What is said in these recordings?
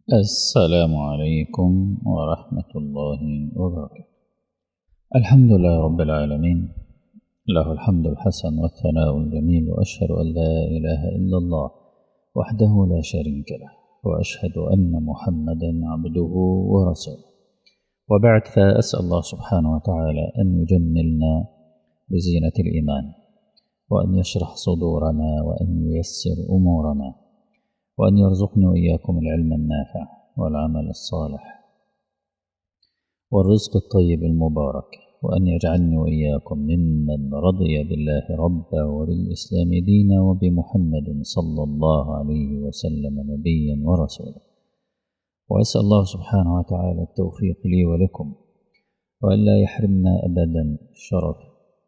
السلام عليكم ورحمة الله وبركاته الحمد لله رب العالمين له الحمد الحسن والثناء الجميل وأشهد أن لا إله إلا الله وحده لا شريك له وأشهد أن محمدا عبده ورسوله وبعد فأسأل الله سبحانه وتعالى أن يجملنا بزينة الإيمان وأن يشرح صدورنا وأن ييسر أمورنا وأن يرزقني وإياكم العلم النافع والعمل الصالح والرزق الطيب المبارك وأن يجعلني وإياكم ممن رضي بالله ربا وبالإسلام دينا وبمحمد صلى الله عليه وسلم نبيا ورسولا وأسأل الله سبحانه وتعالى التوفيق لي ولكم وأن لا يحرمنا أبدا شرف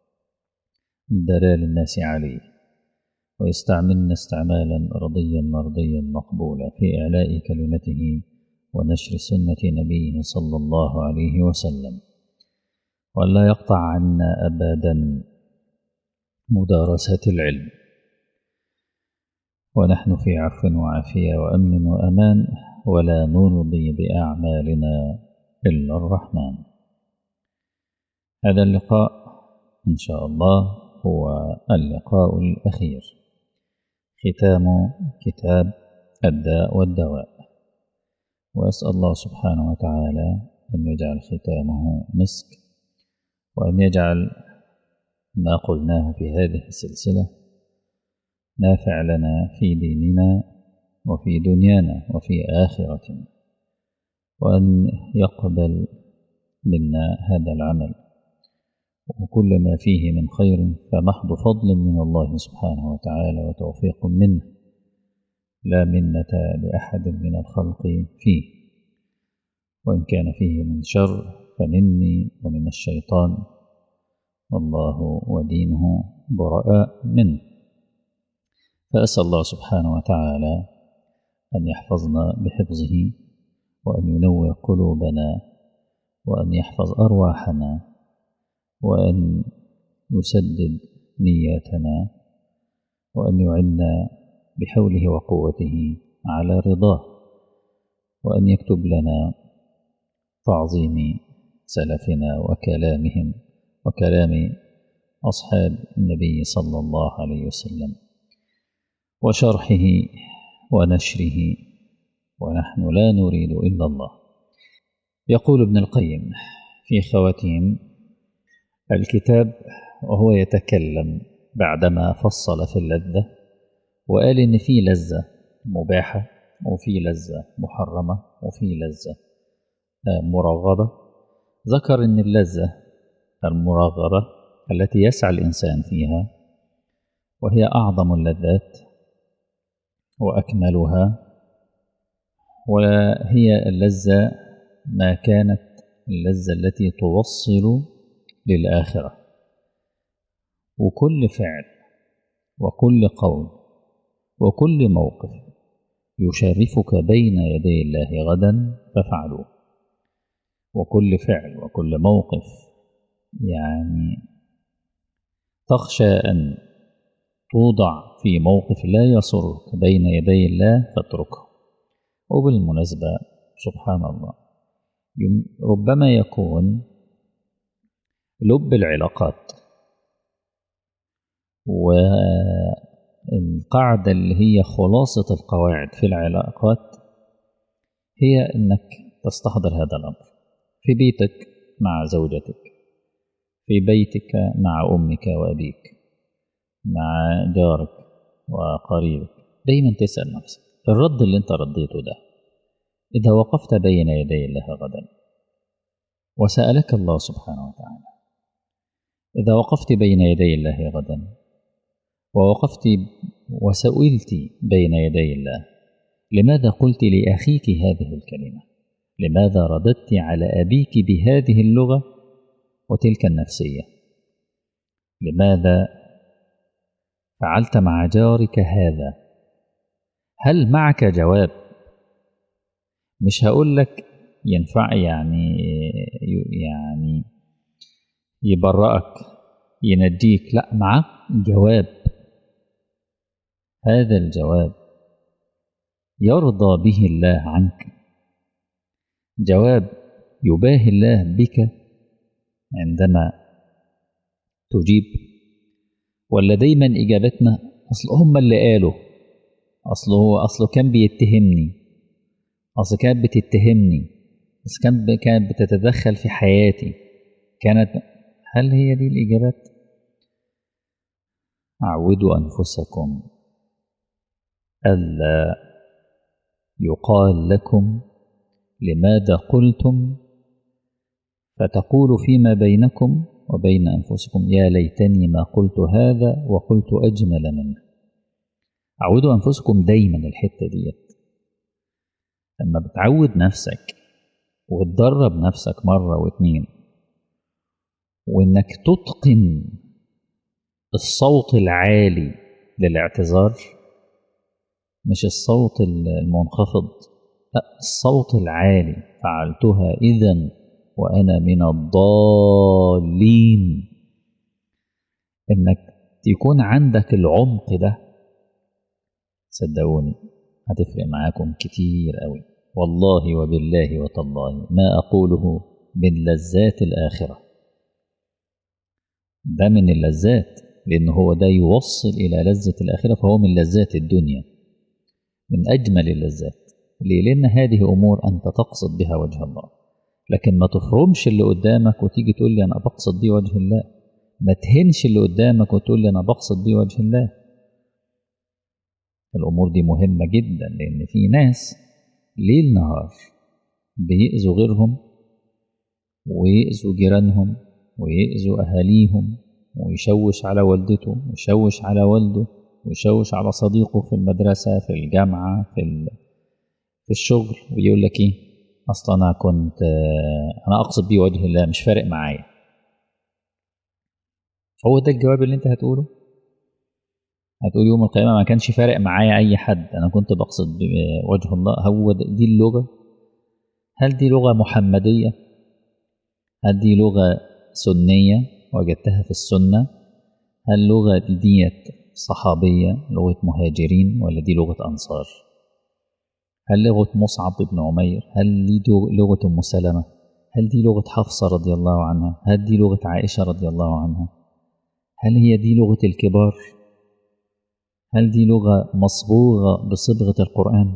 دلال الناس عليه ويستعملنا استعمالا رضيا مرضيا مقبولا في إعلاء كلمته ونشر سنة نبيه صلى الله عليه وسلم وأن لا يقطع عنا أبدا مدارسة العلم ونحن في عفو وعافية وأمن وأمان ولا نرضي بأعمالنا إلا الرحمن هذا اللقاء إن شاء الله هو اللقاء الأخير ختام كتاب الداء والدواء وأسأل الله سبحانه وتعالى أن يجعل ختامه مسك وأن يجعل ما قلناه في هذه السلسلة نافع لنا في ديننا وفي دنيانا وفي آخرتنا وأن يقبل منا هذا العمل وكل ما فيه من خير فمحض فضل من الله سبحانه وتعالى وتوفيق منه لا منة لأحد من الخلق فيه وإن كان فيه من شر فمني ومن الشيطان والله ودينه براء منه فأسأل الله سبحانه وتعالى أن يحفظنا بحفظه وأن ينور قلوبنا وأن يحفظ أرواحنا وأن يسدد نياتنا وأن يعنا بحوله وقوته على رضاه وأن يكتب لنا تعظيم سلفنا وكلامهم وكلام أصحاب النبي صلى الله عليه وسلم وشرحه ونشره ونحن لا نريد إلا الله يقول ابن القيم في خواتيم الكتاب وهو يتكلم بعدما فصل في اللذة وقال إن في لذة مباحة وفي لذة محرمة وفي لذة مرغبة ذكر إن اللذة المرغبة التي يسعى الإنسان فيها وهي أعظم اللذات وأكملها وهي اللذة ما كانت اللذة التي توصل للآخرة وكل فعل وكل قول وكل موقف يشرفك بين يدي الله غدا فافعلوه وكل فعل وكل موقف يعني تخشى أن توضع في موقف لا يسرك بين يدي الله فاتركه وبالمناسبة سبحان الله ربما يكون لب العلاقات والقاعدة اللي هي خلاصة القواعد في العلاقات هي أنك تستحضر هذا الأمر في بيتك مع زوجتك في بيتك مع أمك وأبيك مع جارك وقريبك دايما تسأل نفسك الرد اللي انت رديته ده إذا وقفت بين يدي الله غدا وسألك الله سبحانه وتعالى إذا وقفت بين يدي الله غدا ووقفت وسئلت بين يدي الله لماذا قلت لأخيك هذه الكلمة لماذا رددت على أبيك بهذه اللغة وتلك النفسية لماذا فعلت مع جارك هذا هل معك جواب مش هقول لك ينفع يعني يعني يبرأك ينجيك لا معك جواب هذا الجواب يرضى به الله عنك جواب يباهي الله بك عندما تجيب ولا دايما إجابتنا أصل هم اللي قالوا أصل هو أصله كان بيتهمني أصل كانت بتتهمني أصل كانت كانت بتتدخل في حياتي كانت هل هي دي الإجابات؟ أعودوا أنفسكم ألا يقال لكم لماذا قلتم فتقول فيما بينكم وبين أنفسكم يا ليتني ما قلت هذا وقلت أجمل منه عودوا أنفسكم دايما الحتة ديت لما بتعود نفسك وتدرب نفسك مرة واتنين وإنك تتقن الصوت العالي للاعتذار مش الصوت المنخفض لا الصوت العالي فعلتها إذا وأنا من الضالين إنك يكون عندك العمق ده صدقوني هتفرق معاكم كتير قوي والله وبالله وتالله ما أقوله من لذات الآخرة ده من اللذات لأن هو ده يوصل إلى لذة الآخرة فهو من لذات الدنيا من أجمل اللذات ليه؟ لأن هذه أمور أنت تقصد بها وجه الله لكن ما تفرمش اللي قدامك وتيجي تقول لي أنا بقصد بيه وجه الله ما تهنش اللي قدامك وتقول لي أنا بقصد بيه وجه الله الأمور دي مهمة جدا لأن في ناس ليل نهار بيأذوا غيرهم ويأذوا جيرانهم ويأذوا أهاليهم ويشوش على والدته ويشوش على والده ويشوش على صديقه في المدرسة في الجامعة في في الشغل ويقول لك إيه أصلا أنا كنت أنا أقصد بيه وجه الله مش فارق معايا هو ده الجواب اللي أنت هتقوله هتقول يوم القيامة ما كانش فارق معايا أي حد أنا كنت بقصد وجه الله هو دي اللغة هل دي لغة محمدية هل دي لغة سنية وجدتها في السنة هل لغة ديت صحابية لغة مهاجرين ولا دي لغة أنصار هل لغة مصعب بن عمير هل دي لغة أم سلمة هل دي لغة حفصة رضي الله عنها هل دي لغة عائشة رضي الله عنها هل هي دي لغة الكبار هل دي لغة مصبوغة بصبغة القرآن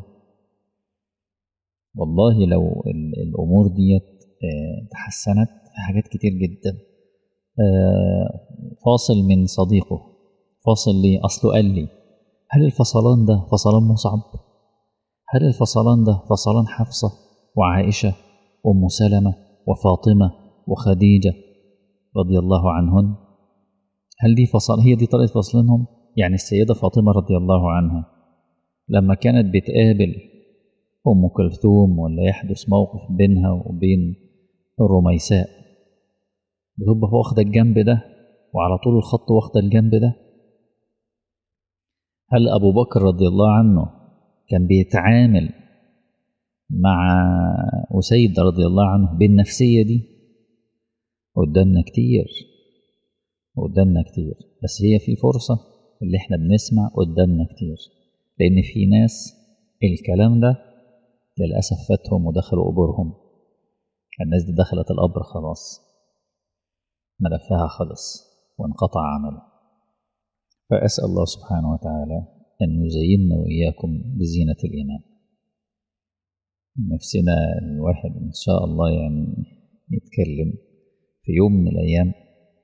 والله لو الأمور ديت تحسنت في حاجات كتير جدا فاصل من صديقه فاصل لي أصله قال لي هل الفصلان ده فصلان مصعب هل الفصلان ده فصلان حفصة وعائشة وأم سلمة وفاطمة وخديجة رضي الله عنهن هل دي فصل هي دي طريقة فصلهم يعني السيدة فاطمة رضي الله عنها لما كانت بتقابل أم كلثوم ولا يحدث موقف بينها وبين الرميساء بتبقى واخدة الجنب ده وعلى طول الخط واخدة الجنب ده هل أبو بكر رضي الله عنه كان بيتعامل مع أسيد رضي الله عنه بالنفسية دي قدامنا كتير قدامنا كتير بس هي في فرصة اللي احنا بنسمع قدامنا كتير لأن في ناس الكلام ده للأسف فاتهم ودخلوا قبورهم الناس دي دخلت القبر خلاص ملفها خلص وانقطع عمله فأسأل الله سبحانه وتعالى أن يزيننا وإياكم بزينة الإيمان نفسنا الواحد إن شاء الله يعني يتكلم في يوم من الأيام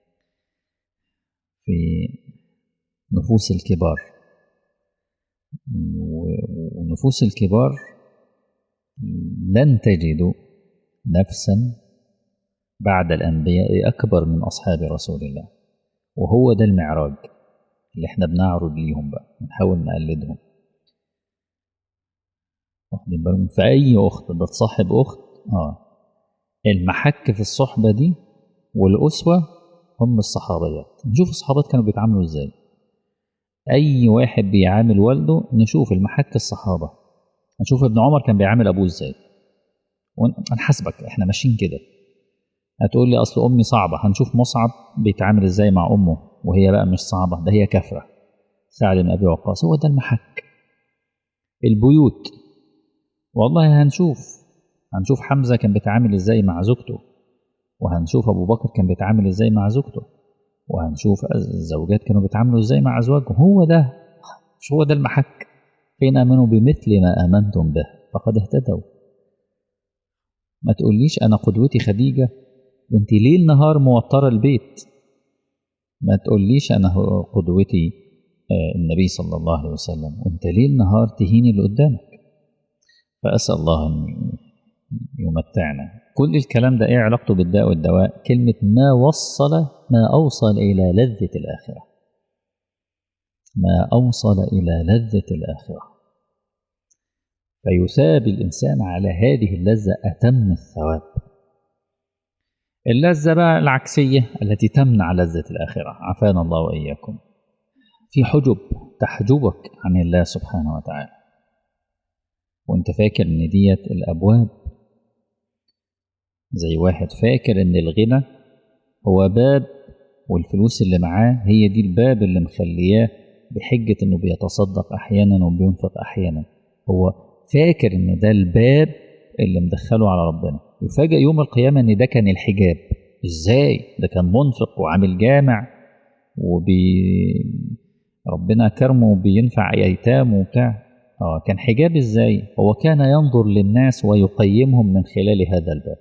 في نفوس الكبار ونفوس الكبار لن تجدوا نفسا بعد الأنبياء أكبر من أصحاب رسول الله وهو ده المعراج اللي احنا بنعرض ليهم بقى نحاول نقلدهم واخدين بالهم في أي أخت بتصاحب أخت اه المحك في الصحبة دي والأسوة هم الصحابيات نشوف الصحابات كانوا بيتعاملوا ازاي أي واحد بيعامل والده نشوف المحك الصحابة نشوف ابن عمر كان بيعامل أبوه ازاي ونحاسبك احنا ماشيين كده هتقول لي أصل أمي صعبة هنشوف مصعب بيتعامل ازاي مع أمه وهي بقى مش صعبة ده هي كفرة سعد بن أبي وقاص هو ده المحك البيوت والله هنشوف هنشوف حمزة كان بيتعامل ازاي مع زوجته وهنشوف أبو بكر كان بيتعامل ازاي مع زوجته وهنشوف الزوجات كانوا بيتعاملوا ازاي مع أزواجهم هو ده مش هو ده المحك فإن آمنوا بمثل ما آمنتم به فقد اهتدوا ما تقوليش أنا قدوتي خديجة وانت ليل نهار موترة البيت ما تقوليش أنا قدوتي النبي صلى الله عليه وسلم وانت ليل نهار تهيني اللي قدامك فأسأل الله أن يمتعنا كل الكلام ده ايه علاقته بالداء والدواء كلمة ما وصل ما أوصل إلى لذة الآخرة ما أوصل إلى لذة الآخرة فيثاب الإنسان على هذه اللذة أتم الثواب اللذة بقى العكسية التي تمنع لذة الآخرة عافانا الله وإياكم في حجب تحجبك عن الله سبحانه وتعالى وانت فاكر ان ديت الابواب زي واحد فاكر ان الغنى هو باب والفلوس اللي معاه هي دي الباب اللي مخلياه بحجة انه بيتصدق احيانا وبينفق احيانا هو فاكر ان ده الباب اللي مدخله على ربنا يفاجئ يوم القيامة ان ده كان الحجاب ازاي ده كان منفق وعامل جامع وبي ربنا كرمه وبينفع ايتام وبتاع اه كان حجاب ازاي هو كان ينظر للناس ويقيمهم من خلال هذا الباب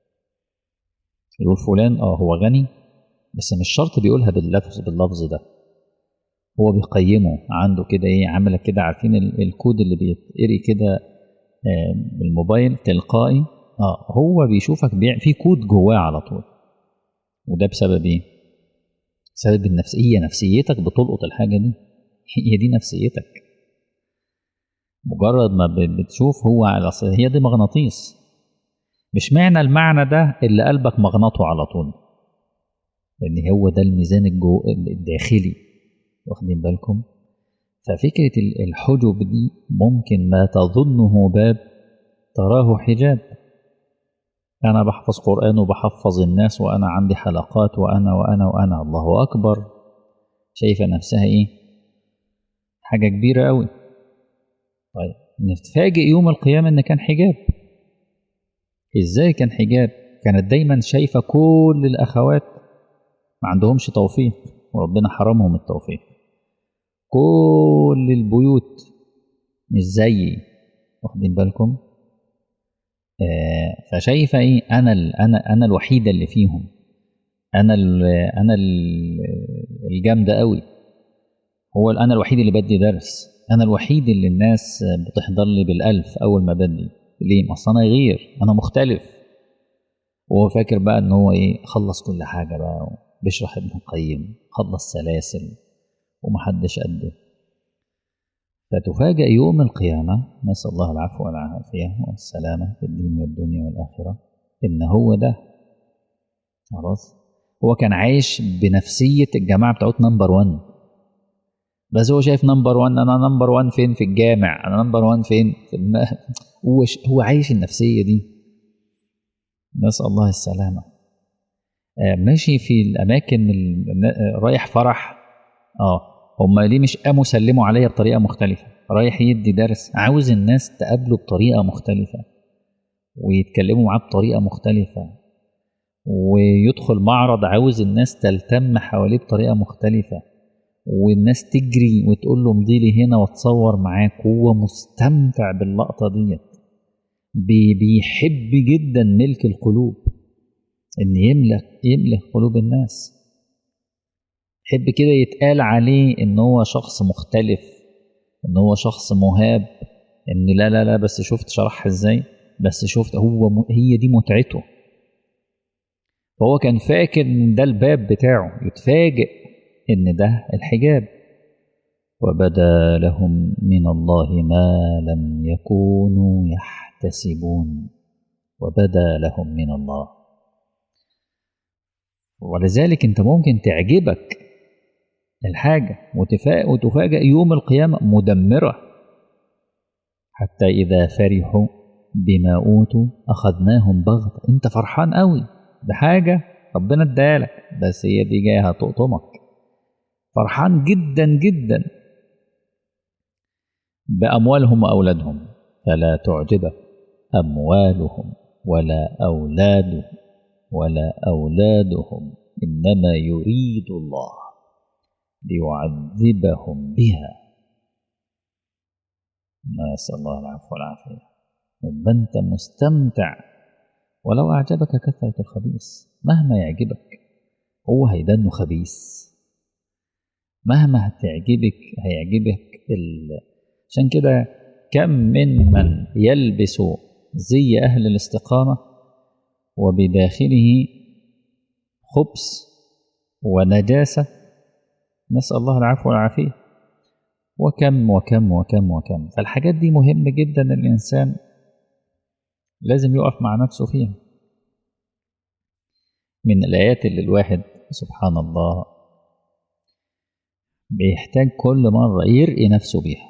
يقول فلان اه هو غني بس مش شرط بيقولها باللفظ باللفظ ده هو بيقيمه عنده كده ايه عامله كده عارفين الكود اللي بيتقري كده آه بالموبايل تلقائي اه هو بيشوفك بيع في كود جواه على طول وده بسبب ايه بسبب النفسيه نفسيتك بتلقط الحاجه دي هي دي نفسيتك مجرد ما بتشوف هو على هي دي مغناطيس مش معنى المعنى ده اللي قلبك مغناطه على طول لان هو ده الميزان الجو الداخلي واخدين بالكم ففكرة الحجب دي ممكن ما تظنه باب تراه حجاب أنا بحفظ قرآن وبحفظ الناس وأنا عندي حلقات وأنا وأنا وأنا الله أكبر شايفة نفسها إيه حاجة كبيرة أوي طيب نتفاجئ يوم القيامة إن كان حجاب إزاي كان حجاب كانت دايما شايفة كل الأخوات ما عندهمش توفيق وربنا حرمهم التوفيق كل البيوت مش زيي واخدين بالكم آه فشايفه ايه انا ال انا انا الوحيده اللي فيهم انا ال انا ال الجامده قوي هو انا الوحيد اللي بدي درس انا الوحيد اللي الناس بتحضر لي بالالف اول ما بدي ليه اصل انا غير انا مختلف وهو فاكر بقى ان هو ايه خلص كل حاجه بقى بيشرح ابن القيم خلص سلاسل ومحدش قده فتفاجأ يوم القيامة نسأل الله العفو والعافية والسلامة في الدين والدنيا والآخرة إن هو ده خلاص هو كان عايش بنفسية الجماعة بتاعت نمبر 1 بس هو شايف نمبر 1 أنا نمبر 1 فين في الجامع أنا نمبر 1 فين في الم... هو ش... هو عايش النفسية دي نسأل الله السلامة آه ماشي في الأماكن ال... رايح فرح اه هما ليه مش قاموا سلموا عليا بطريقه مختلفه رايح يدي درس عاوز الناس تقابله بطريقه مختلفه ويتكلموا معاه بطريقه مختلفه ويدخل معرض عاوز الناس تلتم حواليه بطريقه مختلفه والناس تجري وتقول له امضي لي هنا واتصور معاك وهو مستمتع باللقطه ديت بيحب جدا ملك القلوب ان يملك يملك قلوب الناس يحب كده يتقال عليه ان هو شخص مختلف ان هو شخص مهاب ان لا لا لا بس شفت شرحها ازاي بس شفت هو م... هي دي متعته فهو كان فاكر ان ده الباب بتاعه يتفاجئ ان ده الحجاب وبدا لهم من الله ما لم يكونوا يحتسبون وبدا لهم من الله ولذلك انت ممكن تعجبك الحاجة وتفاجأ يوم القيامة مدمرة حتى إذا فرحوا بما أوتوا أخذناهم بغتة أنت فرحان قوي بحاجة ربنا ادالك بس هي دي جاية هتقطمك فرحان جدا جدا بأموالهم وأولادهم فلا تعجبك أموالهم ولا أولادهم ولا أولادهم إنما يريد الله ليعذبهم بها نسأل الله العفو والعافية يبقى أنت مستمتع ولو أعجبك كثرة الخبيث مهما يعجبك هو هيدنه خبيث مهما هتعجبك هيعجبك ال... عشان كده كم من من يلبس زي أهل الاستقامة وبداخله خبث ونجاسة نسأل الله العفو والعافية وكم وكم وكم وكم فالحاجات دي مهم جدا الإنسان لازم يقف مع نفسه فيها من الآيات اللي الواحد سبحان الله بيحتاج كل مرة يرقي نفسه بيها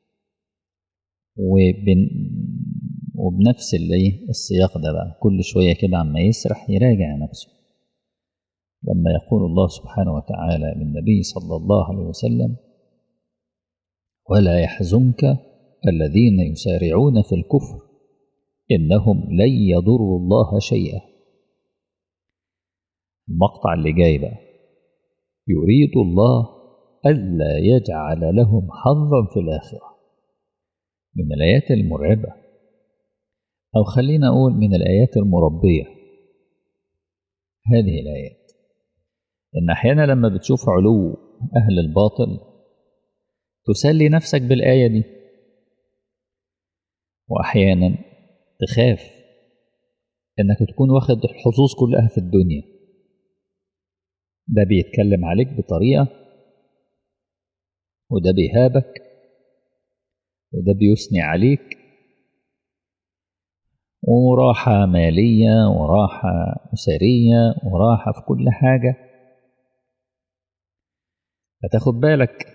وبن وبنفس الايه السياق ده بقى كل شوية كده عما يسرح يراجع نفسه لما يقول الله سبحانه وتعالى للنبي صلى الله عليه وسلم ولا يحزنك الذين يسارعون في الكفر إنهم لن يضروا الله شيئا المقطع اللي جاي بقى يريد الله ألا يجعل لهم حظا في الآخرة من الآيات المرعبة أو خلينا أقول من الآيات المربية هذه الآيات إن أحيانا لما بتشوف علو أهل الباطل تسلي نفسك بالآية دي وأحيانا تخاف إنك تكون واخد الحظوظ كلها في الدنيا ده بيتكلم عليك بطريقة وده بيهابك وده بيثني عليك وراحة مالية وراحة أسرية وراحة في كل حاجة فتاخد بالك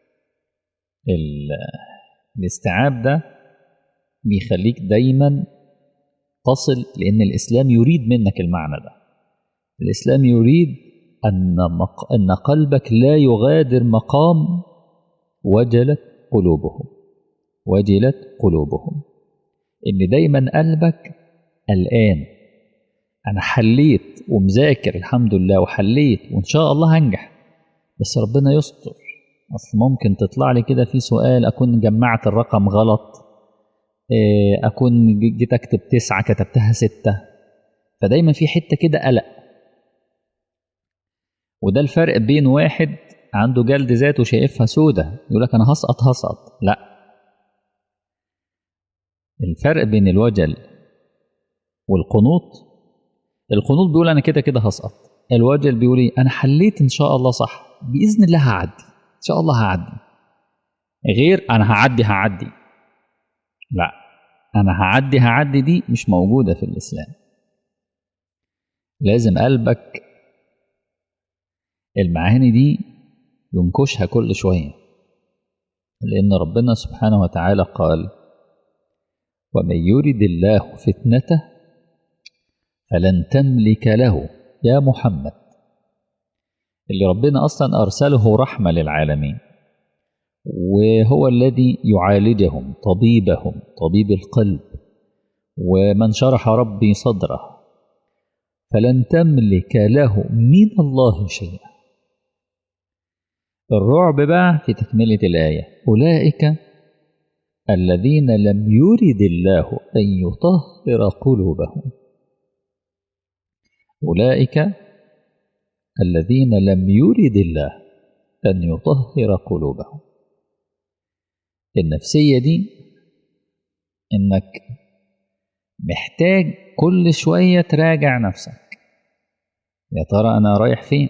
الاستيعاب ده بيخليك دايما تصل لأن الإسلام يريد منك المعنى ده الإسلام يريد أن, مق... أن قلبك لا يغادر مقام وجلت قلوبهم وجلت قلوبهم إن دايما قلبك قلقان أنا حليت ومذاكر الحمد لله وحليت وإن شاء الله هنجح بس ربنا يستر أصل ممكن تطلع لي كده في سؤال أكون جمعت الرقم غلط أكون جيت أكتب تسعة كتبتها ستة فدايما في حتة كده قلق وده الفرق بين واحد عنده جلد ذات وشايفها سودة يقول لك أنا هسقط هسقط لا الفرق بين الوجل والقنوط القنوط بيقول أنا كده كده هسقط الوجل بيقول إيه أنا حليت إن شاء الله صح بإذن الله هعدي إن شاء الله هعدي غير أنا هعدي هعدي لا أنا هعدي هعدي دي مش موجودة في الإسلام لازم قلبك المعاني دي ينكشها كل شوية لأن ربنا سبحانه وتعالى قال ومن يرد الله فتنته فلن تملك له يا محمد اللي ربنا أصلا أرسله رحمة للعالمين وهو الذي يعالجهم طبيبهم طبيب القلب ومن شرح ربي صدره فلن تملك له من الله شيئا الرعب بقى في تكملة الآية أولئك الذين لم يرد الله أن يطهر قلوبهم أولئك الذين لم يرد الله أن يطهر قلوبهم النفسية دي إنك محتاج كل شوية تراجع نفسك يا ترى أنا رايح فين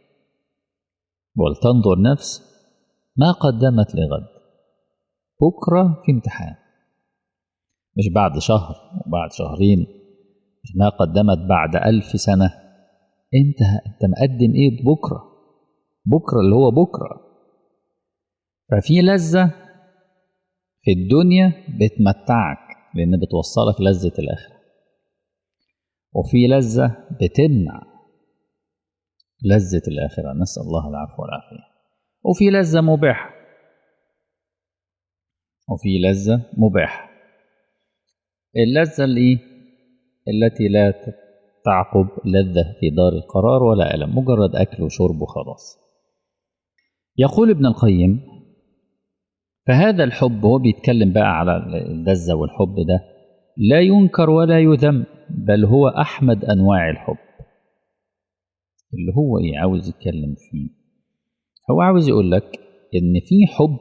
ولتنظر نفس ما قدمت لغد بكرة في امتحان مش بعد شهر وبعد شهرين مش ما قدمت بعد ألف سنة انت انت مقدم ايه بكرة بكرة اللي هو بكرة ففي لذة في الدنيا بتمتعك لأن بتوصلك لذة الآخرة وفي لذة بتمنع لذة الآخرة نسأل الله العفو والعافية وفي لذة مباحة وفي لذة مباحة اللذة الإيه؟ التي لا تعقب لذة في دار القرار ولا ألم مجرد أكل وشرب وخلاص يقول ابن القيم فهذا الحب هو بيتكلم بقى على اللذة والحب ده لا ينكر ولا يذم بل هو أحمد أنواع الحب اللي هو إيه عاوز يتكلم فيه هو عاوز يقول لك إن في حب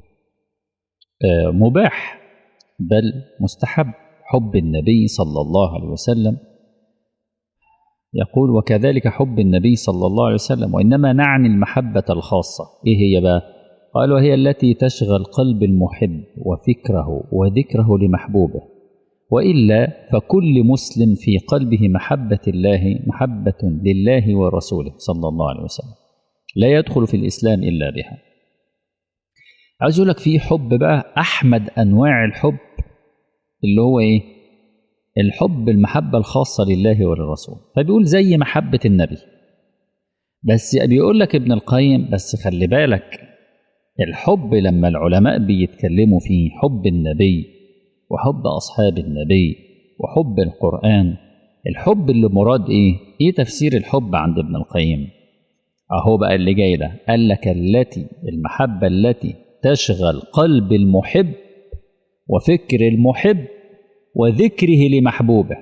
مباح بل مستحب حب النبي صلى الله عليه وسلم يقول وكذلك حب النبي صلى الله عليه وسلم وإنما نعني المحبة الخاصة إيه هي بقى قال وهي التي تشغل قلب المحب وفكره وذكره لمحبوبه وإلا فكل مسلم في قلبه محبة الله محبة لله ورسوله صلى الله عليه وسلم لا يدخل في الإسلام إلا بها عايز أقول لك في حب بقى أحمد أنواع الحب اللي هو إيه الحب المحبة الخاصة لله وللرسول فبيقول زي محبة النبي بس بيقول لك ابن القيم بس خلي بالك الحب لما العلماء بيتكلموا فيه حب النبي وحب أصحاب النبي وحب القرآن الحب اللي مراد إيه؟ إيه تفسير الحب عند ابن القيم؟ أهو بقى اللي جاي ده قال لك التي المحبة التي تشغل قلب المحب وفكر المحب وذكره لمحبوبه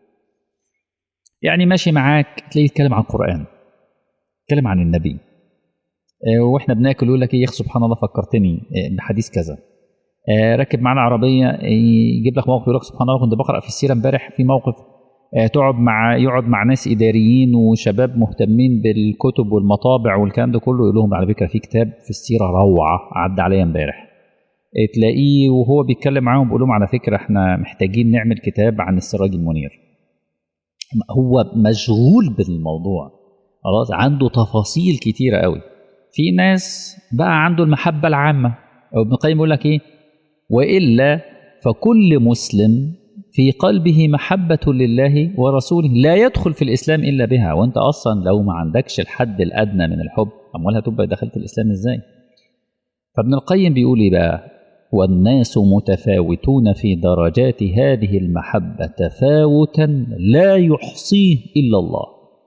يعني ماشي معاك تلاقيه يتكلم عن القرآن يتكلم عن النبي واحنا بناكل يقول لك ايه سبحان الله فكرتني بحديث كذا راكب معانا عربيه يجيب لك موقف يقول لك سبحان الله كنت بقرا في السيره امبارح في موقف تقعد مع يقعد مع ناس اداريين وشباب مهتمين بالكتب والمطابع والكلام ده كله يقول لهم على فكره في كتاب في السيره روعه عدى عليا امبارح تلاقيه وهو بيتكلم معاهم بيقول لهم على فكره احنا محتاجين نعمل كتاب عن السراج المنير هو مشغول بالموضوع خلاص عنده تفاصيل كتيره قوي في ناس بقى عنده المحبه العامه او ابن القيم يقول لك ايه والا فكل مسلم في قلبه محبة لله ورسوله لا يدخل في الإسلام إلا بها وأنت أصلا لو ما عندكش الحد الأدنى من الحب أمال هتبقى دخلت الإسلام إزاي فابن القيم بيقول إيه بقى والناس متفاوتون في درجات هذه المحبة تفاوتا لا يحصيه إلا الله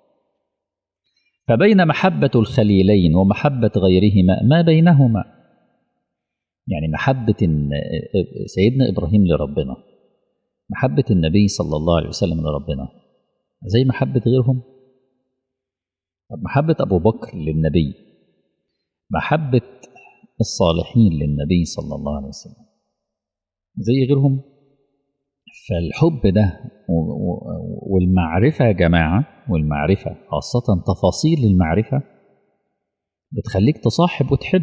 فبين محبة الخليلين ومحبة غيرهما ما بينهما يعني محبة سيدنا إبراهيم لربنا محبة النبي صلى الله عليه وسلم لربنا زي محبة غيرهم طب محبة أبو بكر للنبي محبة الصالحين للنبي صلى الله عليه وسلم زي غيرهم فالحب ده والمعرفة يا جماعة والمعرفة خاصة تفاصيل المعرفة بتخليك تصاحب وتحب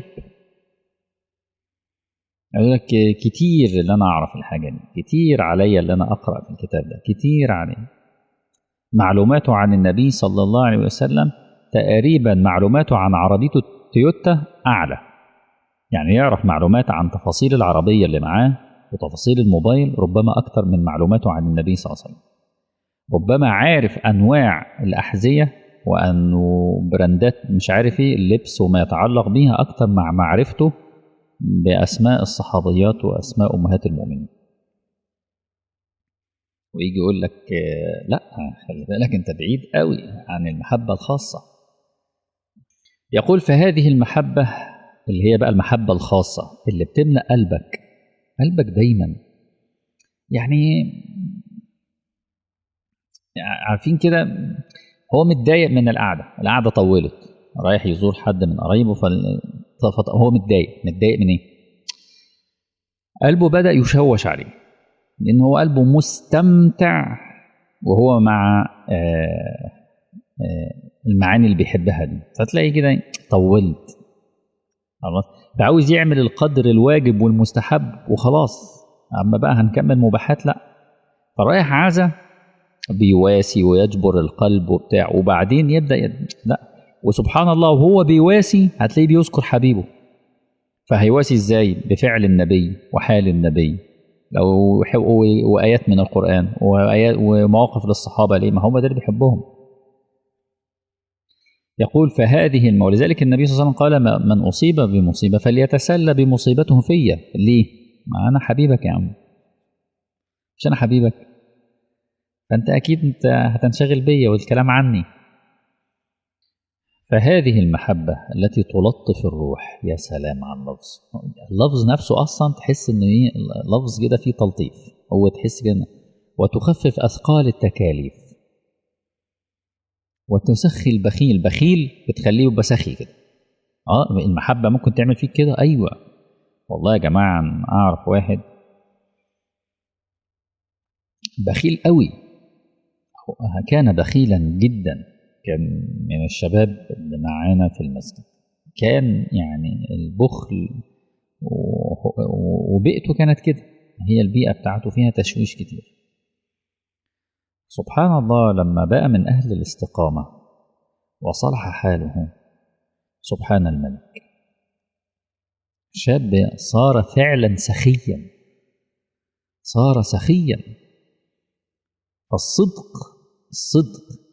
أقول لك كتير اللي أنا أعرف الحاجة دي كتير عليا اللي أنا أقرأ في الكتاب ده كتير علي معلوماته عن النبي صلى الله عليه وسلم تقريبا معلوماته عن عربية تويوتا أعلى يعني يعرف معلومات عن تفاصيل العربية اللي معاه وتفاصيل الموبايل ربما أكتر من معلوماته عن النبي صلى الله عليه وسلم ربما عارف أنواع الأحذية وأنه براندات مش عارف إيه اللبس وما يتعلق بيها أكتر مع معرفته بأسماء الصحابيات وأسماء أمهات المؤمنين ويجي يقول لك لا خلي بالك أنت بعيد قوي عن المحبة الخاصة يقول فهذه المحبة اللي هي بقى المحبة الخاصة اللي بتملأ قلبك قلبك دايما يعني عارفين كده هو متضايق من القعدة القعدة طولت رايح يزور حد من قرايبه هو متضايق متضايق من ايه قلبه بدا يشوش عليه لان هو قلبه مستمتع وهو مع آآ آآ المعاني اللي بيحبها دي فتلاقي كده طولت خلاص فعاوز يعمل القدر الواجب والمستحب وخلاص اما بقى هنكمل مباحات لا فرايح عزا بيواسي ويجبر القلب وبتاع وبعدين يبدا يد... لا وسبحان الله وهو بيواسي هتلاقيه بيذكر حبيبه فهيواسي ازاي بفعل النبي وحال النبي لو وايات من القران وايات ومواقف للصحابه ليه ما هم ده اللي بيحبهم يقول فهذه الم... ولذلك النبي صلى الله عليه وسلم قال من اصيب بمصيبه فليتسلى بمصيبته فيا ليه ما انا حبيبك يا عم مش انا حبيبك فانت اكيد انت هتنشغل بيا والكلام عني فهذه المحبة التي تلطف الروح يا سلام على اللفظ اللفظ نفسه أصلا تحس إن إيه لفظ كده فيه تلطيف هو تحس كده وتخفف أثقال التكاليف وتسخي البخيل بخيل بتخليه يبقى سخي كده اه المحبة ممكن تعمل فيك كده أيوة والله يا جماعة أنا أعرف واحد بخيل قوي كان بخيلا جدا كان من الشباب اللي معانا في المسجد كان يعني البخل وبيئته كانت كده هي البيئة بتاعته فيها تشويش كتير سبحان الله لما بقى من أهل الاستقامة وصلح حاله سبحان الملك شاب صار فعلا سخيا صار سخيا فالصدق الصدق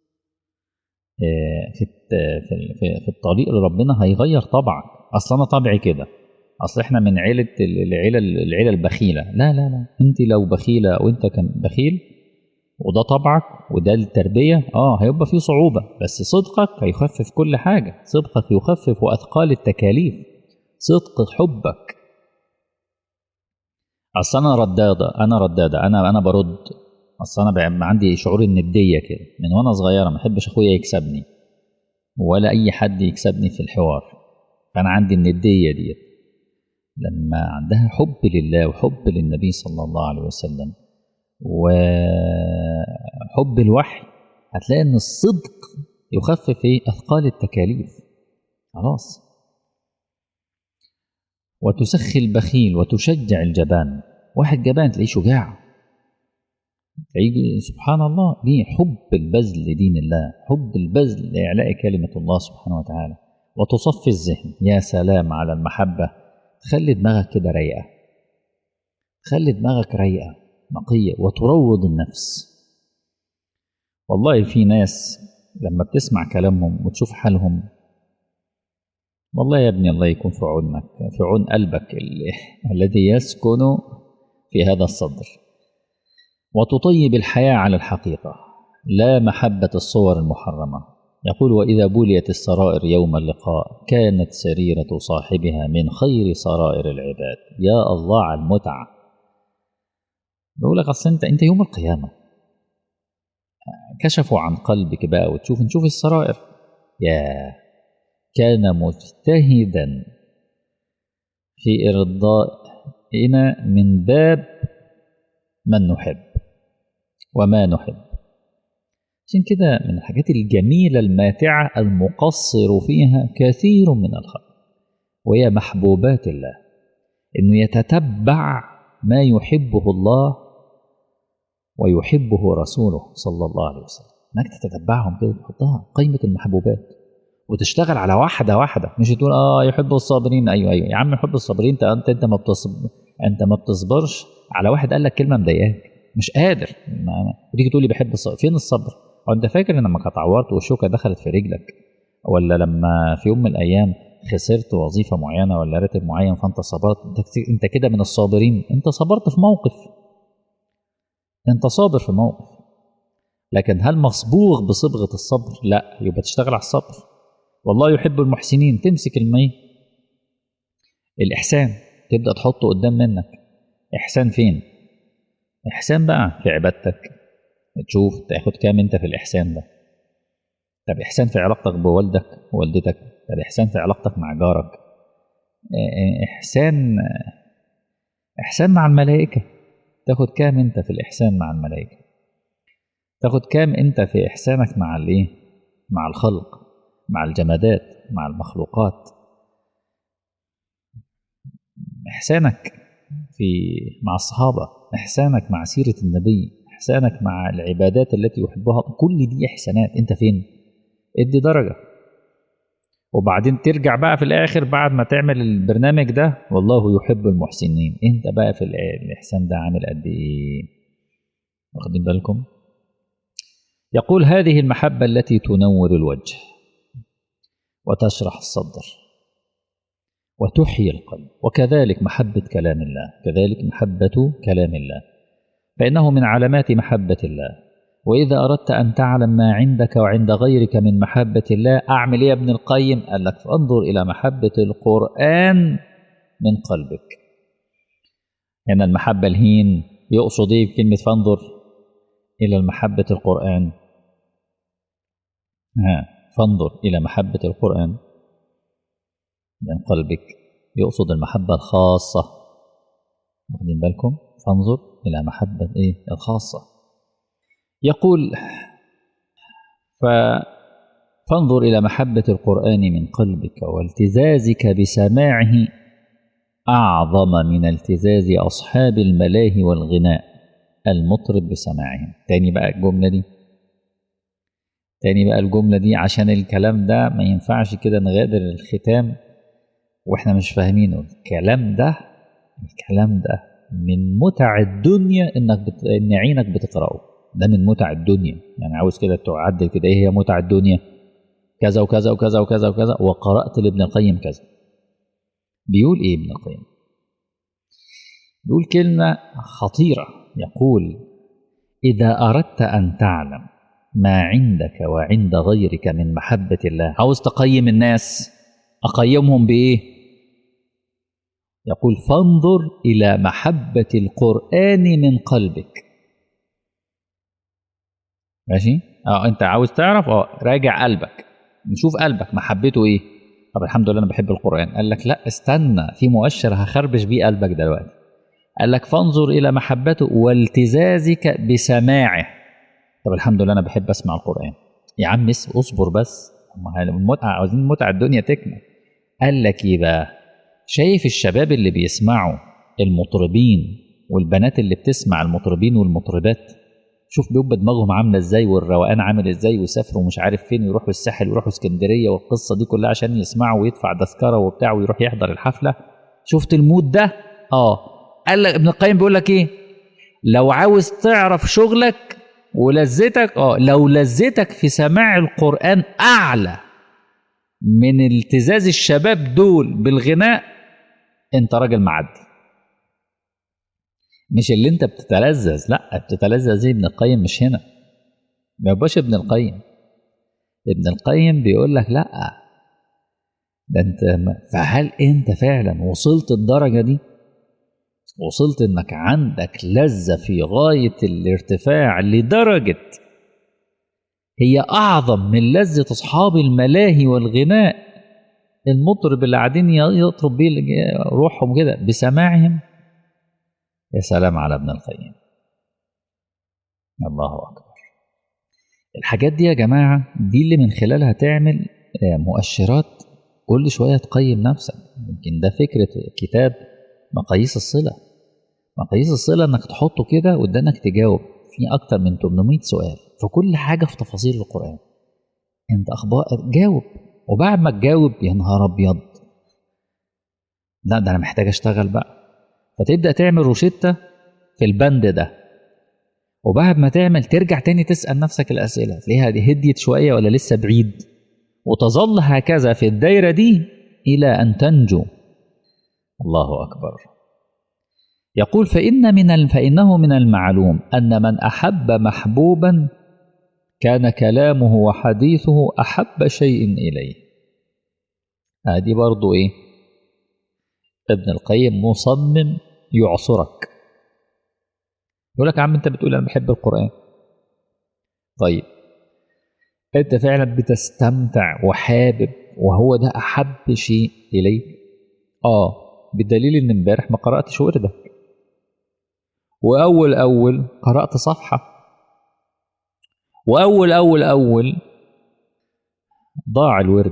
في في في الطريق لربنا هيغير طبعك اصل انا طبعي كده اصل احنا من عيله العيله العيله البخيله لا لا لا انت لو بخيله وانت كان بخيل وده طبعك وده التربيه اه هيبقى فيه صعوبه بس صدقك هيخفف كل حاجه صدقك يخفف واثقال التكاليف صدق حبك اصل انا رداده انا رداده انا انا برد اصل انا عندي شعور النديه كده من وانا صغيره ما احبش اخويا يكسبني ولا اي حد يكسبني في الحوار فانا عندي النديه ديت لما عندها حب لله وحب للنبي صلى الله عليه وسلم وحب الوحي هتلاقي ان الصدق يخفف ايه اثقال التكاليف خلاص وتسخي البخيل وتشجع الجبان واحد جبان تلاقيه شجاع تلاقيه سبحان الله ليه حب البذل لدين الله حب البذل لإعلاء كلمة الله سبحانه وتعالى وتصفي الذهن يا سلام على المحبة تخلي دماغك كده رايقة تخلي دماغك رايقة نقية وتروض النفس والله في ناس لما بتسمع كلامهم وتشوف حالهم والله يا ابني الله يكون في عونك في عون قلبك الذي يسكن في هذا الصدر وتطيب الحياة على الحقيقة لا محبة الصور المحرمة يقول وإذا بليت السرائر يوم اللقاء كانت سريرة صاحبها من خير سرائر العباد يا الله على المتعة بقول لك أصل أنت أنت يوم القيامة كشفوا عن قلبك بقى وتشوف نشوف السرائر يا كان مجتهدا في إرضائنا من باب من نحب وما نحب عشان كده من الحاجات الجميلة الماتعة المقصر فيها كثير من الخلق وهي محبوبات الله إنه يتتبع ما يحبه الله ويحبه رسوله صلى الله عليه وسلم انك تتتبعهم كده تحطها قائمة المحبوبات وتشتغل على واحدة واحدة مش تقول اه يحب الصابرين ايوه ايوه يا عم يحب الصابرين انت انت انت ما بتصبر انت ما بتصبرش على واحد قال لك كلمة مضايقاك مش قادر تيجي تقول لي بحب الصبر فين الصبر؟ هو انت فاكر ان لما اتعورت والشوكه دخلت في رجلك ولا لما في يوم من الايام خسرت وظيفه معينه ولا راتب معين فانت صبرت انت انت كده من الصابرين انت صبرت في موقف انت صابر في موقف لكن هل مصبوغ بصبغه الصبر؟ لا يبقى تشتغل على الصبر والله يحب المحسنين تمسك المي الاحسان تبدا تحطه قدام منك احسان فين؟ احسان بقى في عبادتك تشوف تاخد كام انت في الاحسان ده طب احسان في علاقتك بوالدك ووالدتك طب احسان في علاقتك مع جارك احسان احسان مع الملائكه تاخد كام انت في الاحسان مع الملائكه تاخد كام انت في احسانك مع الايه مع الخلق مع الجمادات مع المخلوقات احسانك في مع الصحابه احسانك مع سيره النبي احسانك مع العبادات التي يحبها كل دي احسانات انت فين ادي درجه وبعدين ترجع بقى في الاخر بعد ما تعمل البرنامج ده والله يحب المحسنين انت بقى في الاحسان ده عامل قد ايه واخدين بالكم يقول هذه المحبه التي تنور الوجه وتشرح الصدر وتحيي القلب وكذلك محبه كلام الله كذلك محبه كلام الله فإنه من علامات محبة الله وإذا أردت أن تعلم ما عندك وعند غيرك من محبة الله أعمل إيه يا ابن القيم قال لك فانظر إلى محبة القرآن من قلبك هنا المحبة الهين يقصد إيه بكلمة فانظر إلى المحبة القرآن ها فانظر إلى محبة القرآن من قلبك يقصد المحبة الخاصة واخدين بالكم فانظر إلى محبة إيه الخاصة يقول ف فانظر إلى محبة القرآن من قلبك والتزازك بسماعه أعظم من التزاز أصحاب الملاهي والغناء المطرب بسماعهم تاني بقى الجملة دي تاني بقى الجملة دي عشان الكلام ده ما ينفعش كده نغادر الختام واحنا مش فاهمينه الكلام ده الكلام ده من متع الدنيا انك بت... ان عينك بتقراه ده من متع الدنيا يعني عاوز كده تعدل كده ايه هي متع الدنيا كذا وكذا وكذا وكذا وكذا وقرأت لابن القيم كذا بيقول ايه ابن القيم بيقول كلمة خطيرة يقول إذا أردت أن تعلم ما عندك وعند غيرك من محبة الله عاوز تقيم الناس أقيمهم بإيه يقول فانظر إلى محبة القرآن من قلبك ماشي اه انت عاوز تعرف اه راجع قلبك نشوف قلبك محبته ايه طب الحمد لله انا بحب القران قال لك لا استنى في مؤشر هخربش بيه قلبك دلوقتي قال لك فانظر الى محبته والتزازك بسماعه طب الحمد لله انا بحب اسمع القران يا عم اصبر بس المتعه عاوزين متعه الدنيا تكمل قال لك ايه بقى شايف الشباب اللي بيسمعوا المطربين والبنات اللي بتسمع المطربين والمطربات شوف بيبقى دماغهم عامله ازاي والروقان عامل ازاي ويسافروا مش عارف فين ويروحوا الساحل ويروحوا اسكندريه والقصه دي كلها عشان يسمعوا ويدفع تذكره وبتاع ويروح يحضر الحفله شفت المود ده اه قال لك ابن القيم بيقول لك ايه لو عاوز تعرف شغلك ولذتك اه لو لذتك في سماع القران اعلى من التزاز الشباب دول بالغناء انت راجل معدي مش اللي انت بتتلذذ لا بتتلذذ زي ابن القيم مش هنا ما يبقاش ابن القيم ابن القيم بيقول لك لا ده انت فهل انت فعلا وصلت الدرجة دي وصلت انك عندك لذة في غاية الارتفاع لدرجة هي اعظم من لذة اصحاب الملاهي والغناء المطرب اللي قاعدين يطرب بيه روحهم كده بسماعهم يا سلام على ابن القيم الله أكبر الحاجات دي يا جماعة دي اللي من خلالها تعمل مؤشرات كل شوية تقيم نفسك يمكن ده فكرة كتاب مقاييس الصلة مقاييس الصلة انك تحطه كده قدامك تجاوب في اكتر من 800 سؤال في كل حاجة في تفاصيل القرآن انت اخبار جاوب وبعد ما تجاوب يا نهار ابيض لا ده انا محتاج اشتغل بقى فتبدا تعمل روشته في البند ده وبعد ما تعمل ترجع تاني تسال نفسك الاسئله تلاقيها دي هديت شويه ولا لسه بعيد وتظل هكذا في الدايره دي الى ان تنجو الله اكبر يقول فان من فانه من المعلوم ان من احب محبوبا كان كلامه وحديثه احب شيء اليه هذه برضو ايه ابن القيم مصمم يعصرك يقول لك يا عم انت بتقول انا بحب القران طيب انت فعلا بتستمتع وحابب وهو ده احب شيء اليك اه بدليل ان امبارح ما قراتش وردك واول اول قرات صفحه واول اول اول ضاع الورد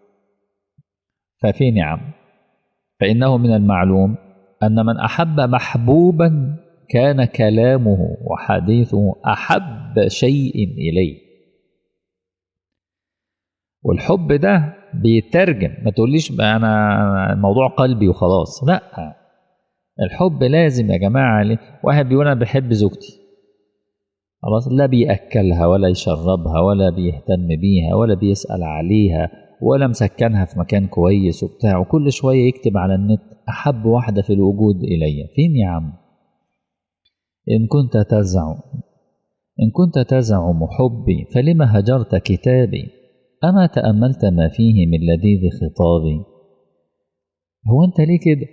ففين يا عم فإنه من المعلوم أن من أحب محبوبا كان كلامه وحديثه أحب شيء إليه والحب ده بيترجم ما تقوليش أنا الموضوع قلبي وخلاص لا الحب لازم يا جماعة ليه؟ واحد بيقول أنا بحب زوجتي خلاص لا بيأكلها ولا يشربها ولا بيهتم بيها ولا بيسأل عليها ولا مسكنها في مكان كويس وبتاع وكل شوية يكتب على النت أحب واحدة في الوجود إلي فين يا عم إن كنت تزعم إن كنت تزعم حبي فلم هجرت كتابي أما تأملت ما فيه من لذيذ خطابي هو أنت ليه كده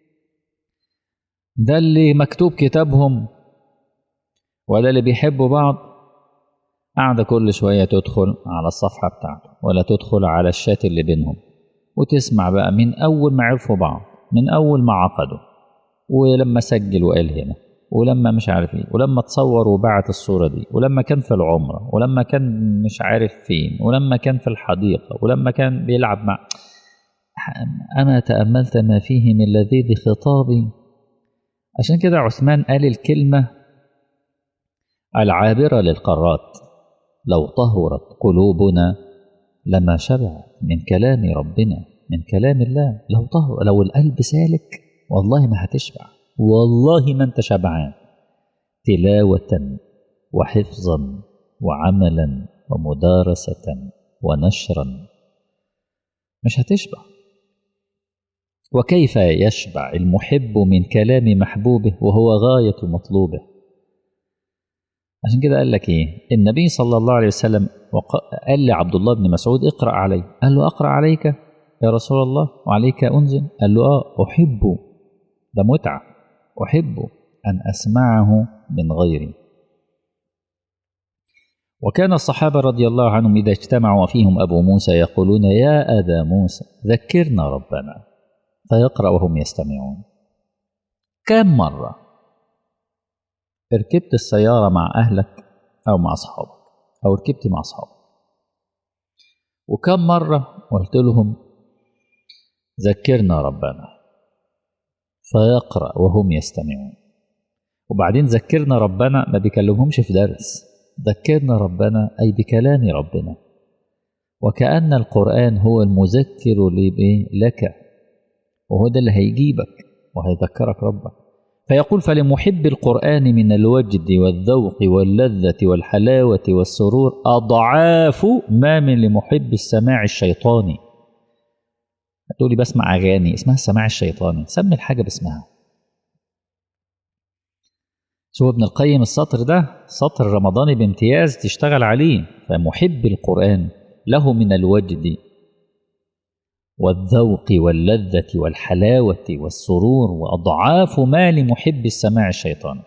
ده اللي مكتوب كتابهم ولا اللي بيحبوا بعض قاعدة كل شوية تدخل على الصفحة بتاعته ولا تدخل على الشات اللي بينهم وتسمع بقى من أول ما عرفوا بعض من أول ما عقدوا ولما سجل وقال هنا ولما مش عارف ايه ولما تصور وبعت الصورة دي ولما كان في العمرة ولما كان مش عارف فين ولما كان في الحديقة ولما كان بيلعب مع أما تأملت ما فيه من لذيذ خطابي عشان كده عثمان قال الكلمة العابرة للقارات لو طهرت قلوبنا لما شبع من كلام ربنا من كلام الله لو طهر لو القلب سالك والله ما هتشبع والله ما انت شبعان تلاوة وحفظا وعملا ومدارسة ونشرا مش هتشبع وكيف يشبع المحب من كلام محبوبه وهو غاية مطلوبه عشان كده قال لك ايه النبي صلى الله عليه وسلم قال لعبد الله بن مسعود اقرأ علي قال له أقرأ عليك يا رسول الله وعليك أنزل قال له آه أحب ده متعة أحب أن أسمعه من غيري وكان الصحابة رضي الله عنهم إذا اجتمعوا فيهم أبو موسى يقولون يا أبا موسى ذكرنا ربنا فيقرأ وهم يستمعون كم مرة ركبت السيارة مع أهلك أو مع أصحابك أو ركبت مع أصحابك وكم مرة قلت لهم ذكرنا ربنا فيقرأ وهم يستمعون وبعدين ذكرنا ربنا ما بيكلمهمش في درس ذكرنا ربنا أي بكلام ربنا وكأن القرآن هو المذكر لك وهو ده اللي هيجيبك وهيذكرك ربك فيقول فلمحب القرآن من الوجد والذوق واللذة والحلاوة والسرور أضعاف ما من لمحب السماع الشيطاني تقولي بسمع أغاني اسمها السماع الشيطاني سمي الحاجة باسمها شوف ابن القيم السطر ده سطر رمضاني بامتياز تشتغل عليه فمحب القرآن له من الوجد والذوق واللذة والحلاوة والسرور وأضعاف ما لمحب السماع الشيطان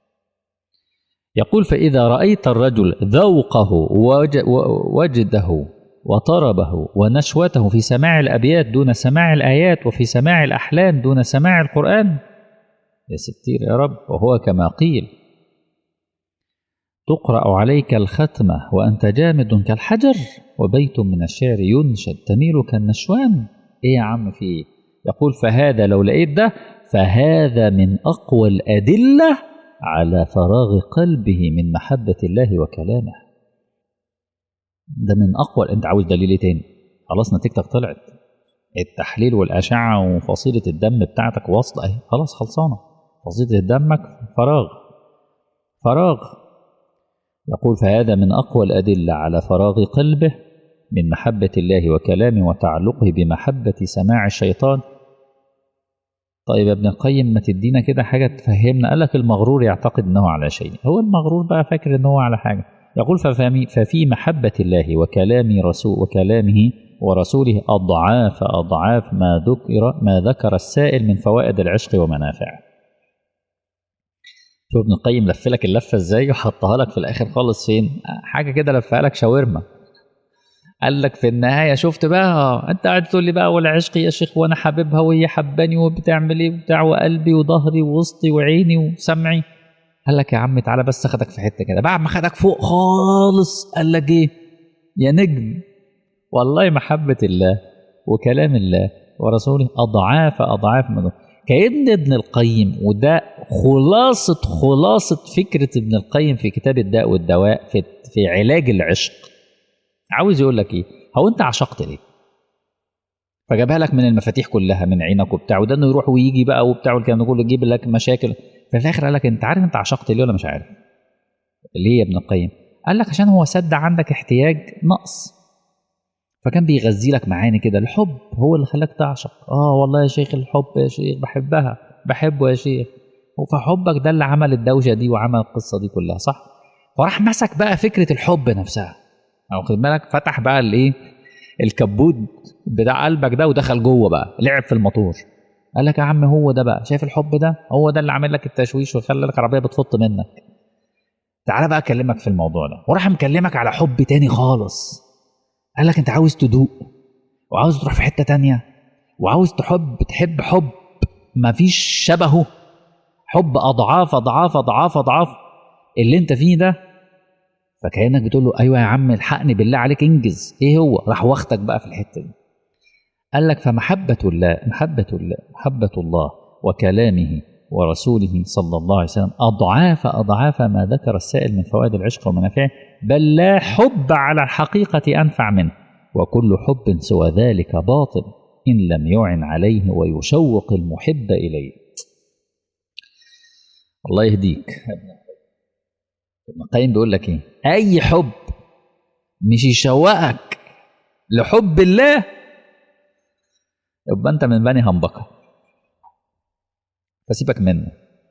يقول فإذا رأيت الرجل ذوقه ووجده وطربه ونشوته في سماع الأبيات دون سماع الآيات وفي سماع الأحلام دون سماع القرآن يا ستير يا رب وهو كما قيل تقرأ عليك الختمة وأنت جامد كالحجر وبيت من الشعر ينشد تميل كالنشوان إيه يا عم في إيه؟ يقول فهذا لو لقيت ده فهذا من أقوى الأدلة على فراغ قلبه من محبة الله وكلامه ده من أقوى أنت عاوز دليل إيه تاني خلاص نتيجتك طلعت التحليل والأشعة وفصيلة الدم بتاعتك واصلة أهي خلاص خلصانة فصيلة دمك فراغ فراغ يقول فهذا من أقوى الأدلة على فراغ قلبه من محبة الله وكلامه وتعلقه بمحبة سماع الشيطان طيب يا ابن القيم ما تدينا كده حاجة تفهمنا قال لك المغرور يعتقد أنه على شيء هو المغرور بقى فاكر أنه على حاجة يقول ففي محبة الله وكلام رسول وكلامه ورسوله أضعاف أضعاف ما ذكر ما ذكر السائل من فوائد العشق ومنافعه شوف ابن القيم لف لك اللفه ازاي وحطها لك في الاخر خالص فين حاجه كده لفها لك شاورما قال لك في النهايه شفت بقى انت قاعد تقول لي بقى والعشق يا شيخ وانا حاببها وهي حباني وبتعمل ايه وبتاع وقلبي وظهري ووسطي وعيني وسمعي قال لك يا عم تعالى بس اخدك في حته كده بعد ما خدك فوق خالص قال لك ايه يا نجم والله محبه الله وكلام الله ورسوله اضعاف اضعاف من كأن ابن القيم وده خلاصة خلاصة فكرة ابن القيم في كتاب الداء والدواء في, في علاج العشق عاوز يقول لك ايه هو انت عشقت ليه فجابها لك من المفاتيح كلها من عينك وبتاع وده انه يروح ويجي بقى وبتاع والكلام ده كله يجيب لك مشاكل في الاخر قال لك انت عارف انت عشقت ليه ولا مش عارف ليه يا ابن القيم قال لك عشان هو سد عندك احتياج نقص فكان بيغذي لك معاني كده الحب هو اللي خلاك تعشق اه والله يا شيخ الحب يا شيخ بحبها بحبه يا شيخ فحبك ده اللي عمل الدوشه دي وعمل القصه دي كلها صح فراح مسك بقى فكره الحب نفسها او خد بالك فتح بقى الايه الكبوت بتاع قلبك ده ودخل جوه بقى لعب في الموتور قال لك يا عم هو ده بقى شايف الحب ده هو ده اللي عامل لك التشويش وخلى لك العربيه بتفط منك تعالى بقى اكلمك في الموضوع ده وراح مكلمك على حب تاني خالص قال لك انت عاوز تدوق وعاوز تروح في حته تانية وعاوز تحب تحب حب مفيش شبهه حب اضعاف اضعاف اضعاف اضعاف اللي انت فيه ده فكانك بتقول له ايوه يا عم الحقني بالله عليك انجز ايه هو راح واخدك بقى في الحته دي قال لك فمحبه الله محبه الله محبه الله وكلامه ورسوله صلى الله عليه وسلم اضعاف اضعاف ما ذكر السائل من فوائد العشق ومنافعه بل لا حب على الحقيقه انفع منه وكل حب سوى ذلك باطل ان لم يعن عليه ويشوق المحب اليه الله يهديك ابن القيم بيقول لك ايه اي حب مش يشوقك لحب الله يبقى انت من بني همبكه فسيبك منه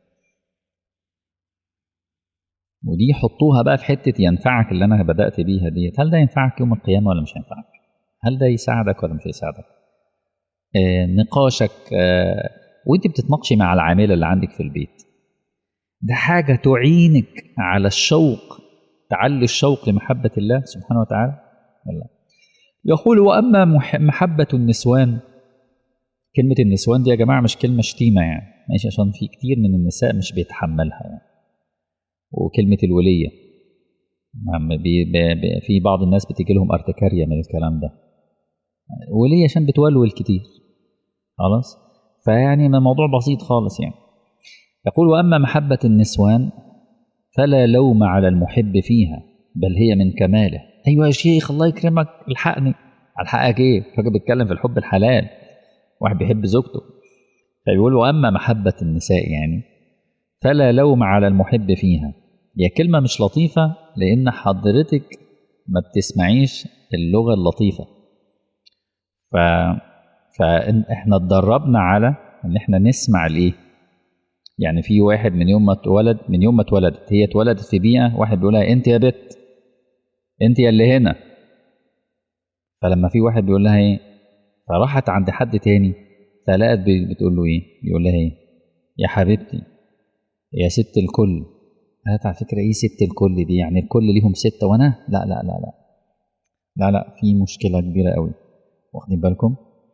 ودي حطوها بقى في حته ينفعك اللي انا بدات بيها ديت هل ده ينفعك يوم القيامه ولا مش هينفعك هل ده يساعدك ولا مش هيساعدك آه نقاشك آه وانت بتتناقشي مع العامله اللي عندك في البيت ده حاجه تعينك على الشوق تعلي الشوق لمحبه الله سبحانه وتعالى ولا يقول واما محبه النسوان كلمه النسوان دي يا جماعه مش كلمه شتيمه يعني ماشي عشان في كتير من النساء مش بيتحملها يعني وكلمه الوليه بي بي في بعض الناس بتيجي لهم ارتكاريه من الكلام ده وليه عشان بتولول كتير خلاص فيعني الموضوع بسيط خالص يعني يقول واما محبه النسوان فلا لوم على المحب فيها بل هي من كماله ايوه يا شيخ الله يكرمك الحقني الحقك ايه الراجل بيتكلم في الحب الحلال واحد بيحب زوجته فيقول واما محبه النساء يعني فلا لوم على المحب فيها هي كلمه مش لطيفه لان حضرتك ما بتسمعيش اللغه اللطيفه ف فاحنا اتدربنا على ان احنا نسمع الايه يعني في واحد من يوم ما اتولد من يوم ما اتولدت هي اتولدت في بيئه واحد بيقول لها انت يا بت انت يا اللي هنا فلما في واحد بيقول لها ايه فراحت عند حد تاني فلقت بتقول له ايه يقول لها ايه يا حبيبتي يا ست الكل قالت على فكره ايه ست الكل دي يعني الكل ليهم سته وانا لا لا لا لا لا لا في مشكله كبيره قوي واخدين بالكم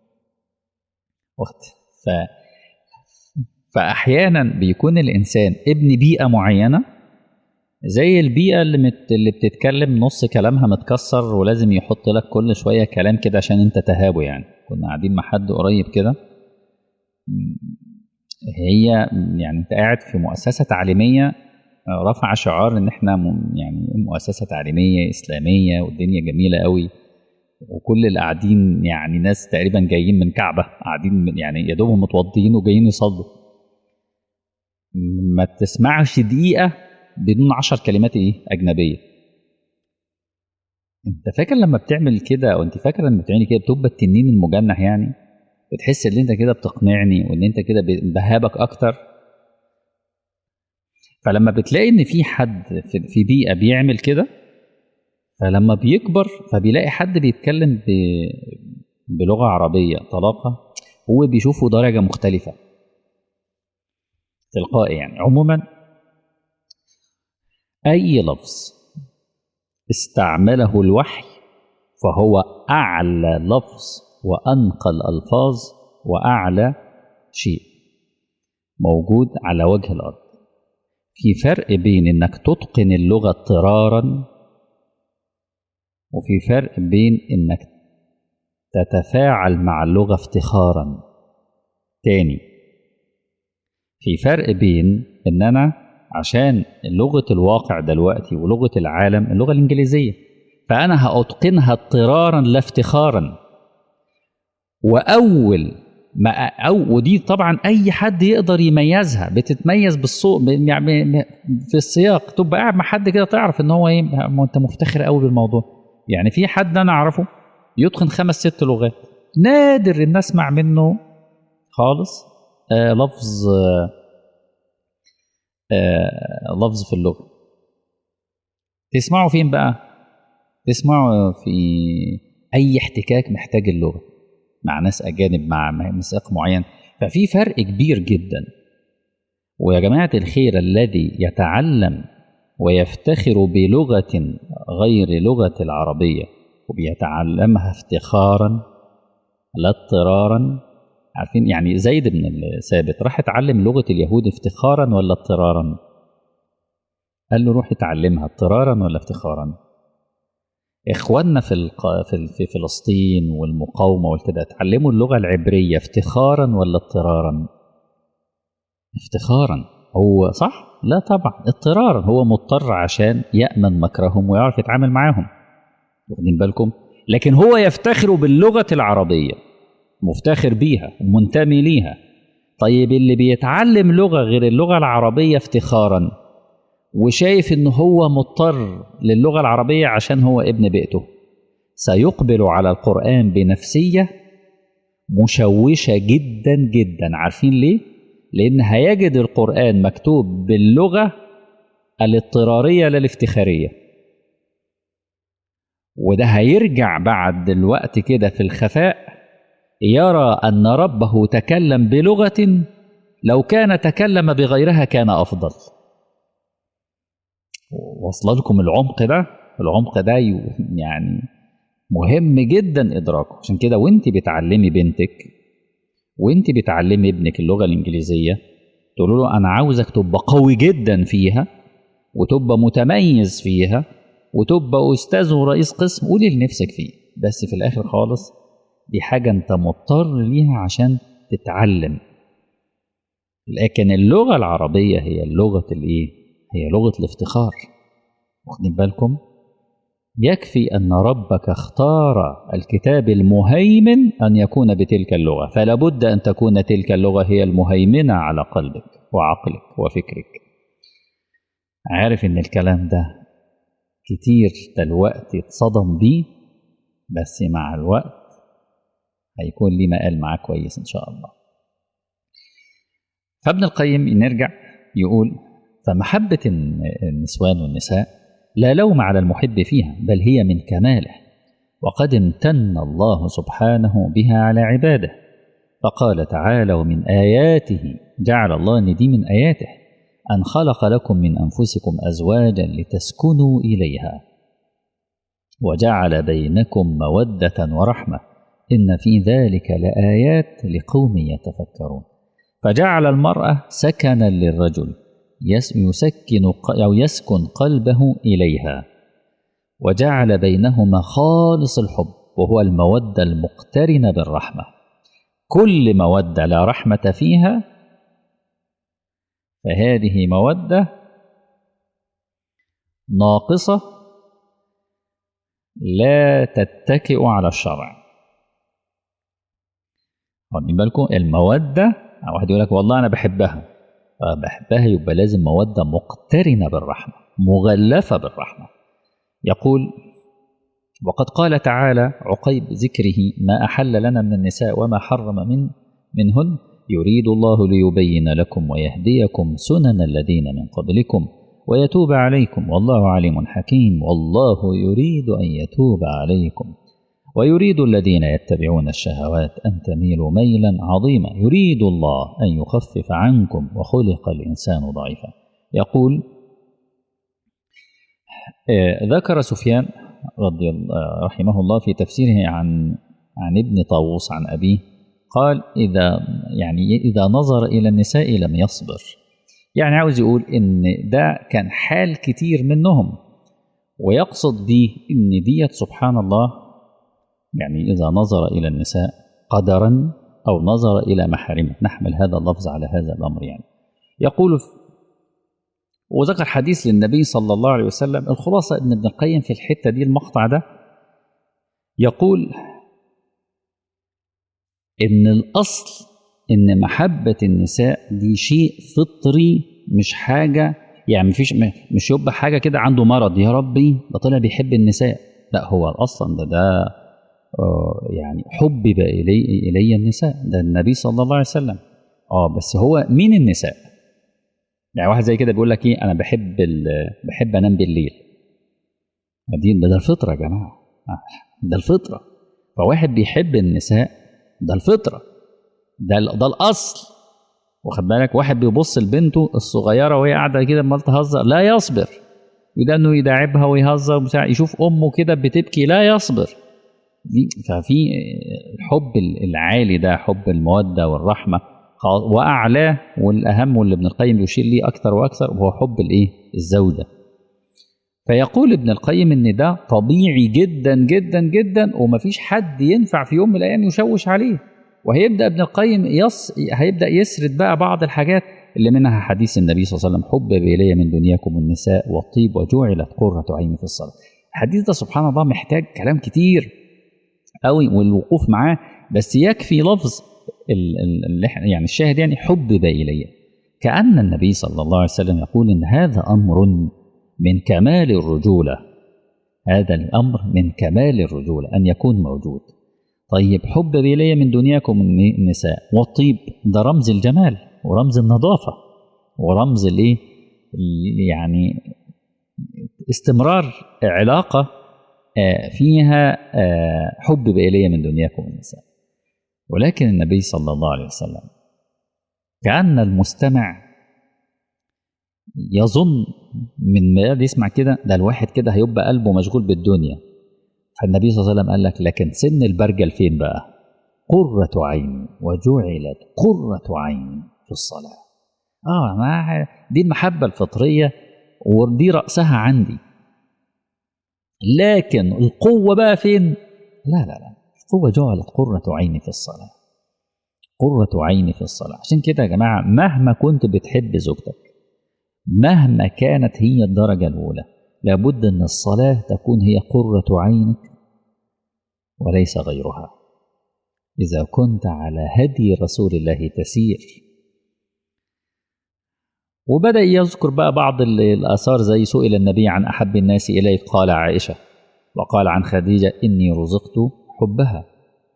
وقت ف فاحيانا بيكون الانسان ابن بيئه معينه زي البيئه اللي مت... اللي بتتكلم نص كلامها متكسر ولازم يحط لك كل شويه كلام كده عشان انت تهابه يعني كنا قاعدين مع حد قريب كده هي يعني انت قاعد في مؤسسه تعليميه رفع شعار ان احنا يعني مؤسسه تعليميه اسلاميه والدنيا جميله قوي وكل اللي قاعدين يعني ناس تقريبا جايين من كعبه قاعدين يعني يا دوبهم متوضيين وجايين يصلوا ما تسمعش دقيقه بدون عشر كلمات ايه اجنبيه انت فاكر لما بتعمل كده او انت فاكره لما بتعملي كده بتبقى التنين المجنح يعني بتحس ان انت كده بتقنعني وان انت كده بهابك اكتر فلما بتلاقي ان في حد في بيئه بيعمل كده فلما بيكبر فبيلاقي حد بيتكلم بلغه عربيه طلاقه هو بيشوفه درجه مختلفه تلقائي يعني عموما اي لفظ استعمله الوحي فهو اعلى لفظ وانقى الالفاظ واعلى شيء موجود على وجه الارض في فرق بين انك تتقن اللغه اضطرارا وفي فرق بين انك تتفاعل مع اللغه افتخارا تاني في فرق بين ان انا عشان لغه الواقع دلوقتي ولغه العالم اللغه الانجليزيه فانا هاتقنها اضطرارا لا افتخارا واول ما او ودي طبعا اي حد يقدر يميزها بتتميز بالصوت يعني في السياق تبقى قاعد مع حد كده تعرف ان هو ايه انت مفتخر قوي بالموضوع يعني في حد انا اعرفه يتقن خمس ست لغات نادر ان اسمع منه خالص آه لفظ آه آه لفظ في اللغة تسمعه فين بقى تسمعه في أي احتكاك محتاج اللغة مع ناس أجانب مع مساق معين ففي فرق كبير جدا ويا جماعة الخير الذي يتعلم ويفتخر بلغة غير لغة العربية وبيتعلمها افتخارا لا اضطرارا عارفين يعني زيد بن ثابت راح اتعلم لغة اليهود افتخارا ولا اضطرارا قال له روح اتعلمها اضطرارا ولا افتخارا اخواننا في الق... في في فلسطين والمقاومه والكده اتعلموا اللغه العبريه افتخارا ولا اضطرارا افتخارا هو صح لا طبعا اضطرارا هو مضطر عشان يامن مكرهم ويعرف يتعامل معاهم واخدين بالكم لكن هو يفتخر باللغه العربيه مفتخر بيها ومنتمي ليها طيب اللي بيتعلم لغه غير اللغه العربيه افتخارا وشايف ان هو مضطر للغه العربيه عشان هو ابن بيئته سيقبل على القران بنفسيه مشوشه جدا جدا عارفين ليه لان هيجد القران مكتوب باللغه الاضطراريه لا الافتخاريه وده هيرجع بعد الوقت كده في الخفاء يرى ان ربه تكلم بلغه لو كان تكلم بغيرها كان افضل واصل لكم العمق ده العمق ده يعني مهم جدا ادراكه عشان كده وانت بتعلمي بنتك وانت بتعلمي ابنك اللغه الانجليزيه تقول له انا عاوزك تبقى قوي جدا فيها وتبقى متميز فيها وتبقى استاذ ورئيس قسم قولي لنفسك فيه بس في الاخر خالص دي حاجه انت مضطر ليها عشان تتعلم لكن اللغه العربيه هي اللغه الايه هي لغه الافتخار واخدين بالكم يكفي ان ربك اختار الكتاب المهيمن ان يكون بتلك اللغه فلا بد ان تكون تلك اللغه هي المهيمنه على قلبك وعقلك وفكرك عارف ان الكلام ده كتير دلوقتي اتصدم بيه بس مع الوقت هيكون ليه مقال معاه كويس ان شاء الله فابن القيم نرجع يقول فمحبة النسوان والنساء لا لوم على المحب فيها بل هي من كماله وقد امتن الله سبحانه بها على عباده فقال تعالى ومن آياته جعل الله ان دي من آياته أن خلق لكم من أنفسكم أزواجا لتسكنوا إليها وجعل بينكم مودة ورحمة إن في ذلك لآيات لقوم يتفكرون فجعل المرأة سكنا للرجل يسكن أو يسكن قلبه إليها وجعل بينهما خالص الحب وهو المودة المقترنة بالرحمة كل مودة لا رحمة فيها فهذه مودة ناقصة لا تتكئ على الشرع واخدين بالكم المودة واحد يقول لك والله أنا بحبها بحبها يبقى لازم مودة مقترنة بالرحمة مغلفة بالرحمة يقول وقد قال تعالى عقيب ذكره ما أحل لنا من النساء وما حرم من منهن يريد الله ليبين لكم ويهديكم سنن الذين من قبلكم ويتوب عليكم والله عليم حكيم والله يريد أن يتوب عليكم ويريد الذين يتبعون الشهوات أن تميلوا ميلا عظيما يريد الله أن يخفف عنكم وخلق الإنسان ضعيفا يقول ذكر سفيان رضي الله رحمه الله في تفسيره عن عن ابن طاووس عن أبيه قال إذا يعني إذا نظر إلى النساء لم يصبر يعني عاوز يقول إن ده كان حال كتير منهم ويقصد به إن ديت سبحان الله يعني إذا نظر إلى النساء قدرا أو نظر إلى محارمه نحمل هذا اللفظ على هذا الأمر يعني يقول وذكر حديث للنبي صلى الله عليه وسلم الخلاصة أن ابن القيم في الحتة دي المقطع ده يقول إن الأصل إن محبة النساء دي شيء فطري مش حاجة يعني مفيش مش يبقى حاجة كده عنده مرض يا ربي ده طلع بيحب النساء لا هو أصلا ده ده يعني حبب إلي إلي النساء ده النبي صلى الله عليه وسلم اه بس هو مين النساء يعني واحد زي كده بيقول لك ايه انا بحب بحب انام بالليل دي ده الفطره يا جماعه ده الفطره فواحد بيحب النساء ده الفطره ده ده الاصل واخد بالك واحد بيبص لبنته الصغيره وهي قاعده كده عمال تهزر لا يصبر وده انه يداعبها ويهزر وبتاع يشوف امه كده بتبكي لا يصبر دي ففي الحب العالي ده حب الموده والرحمه واعلاه والاهم واللي ابن القيم يشير ليه اكثر واكثر هو حب الايه الزوجه فيقول ابن القيم ان ده طبيعي جدا جدا جدا ومفيش حد ينفع في يوم من الايام يشوش عليه وهيبدا ابن القيم يص هيبدا يسرد بقى بعض الحاجات اللي منها حديث النبي صلى الله عليه وسلم حب الي من دنياكم النساء والطيب وجعلت قره عيني في الصلاه الحديث ده سبحان الله محتاج كلام كتير قوي والوقوف معاه بس يكفي لفظ اللي يعني الشاهد يعني حبب الي كان النبي صلى الله عليه وسلم يقول ان هذا امر من كمال الرجوله هذا الامر من كمال الرجوله ان يكون موجود طيب حب إلي من دنياكم النساء والطيب ده رمز الجمال ورمز النظافة ورمز الايه يعني استمرار علاقة فيها حب إلي من دنياكم النساء ولكن النبي صلى الله عليه وسلم كأن المستمع يظن من ما يسمع كده ده الواحد كده هيبقى قلبه مشغول بالدنيا فالنبي صلى الله عليه وسلم قال لك لكن سن البرجل فين بقى قرة عين وجعلت قرة عين في الصلاة اه ما دي المحبة الفطرية ودي رأسها عندي لكن القوة بقى فين لا لا لا القوة جعلت قرة عيني في الصلاة قرة عيني في الصلاة عشان كده يا جماعة مهما كنت بتحب زوجتك مهما كانت هي الدرجة الأولى لابد أن الصلاة تكون هي قرة عينك وليس غيرها إذا كنت على هدي رسول الله تسير وبدأ يذكر بقى بعض الآثار زي سئل النبي عن أحب الناس إليك قال عائشة وقال عن خديجة إني رزقت حبها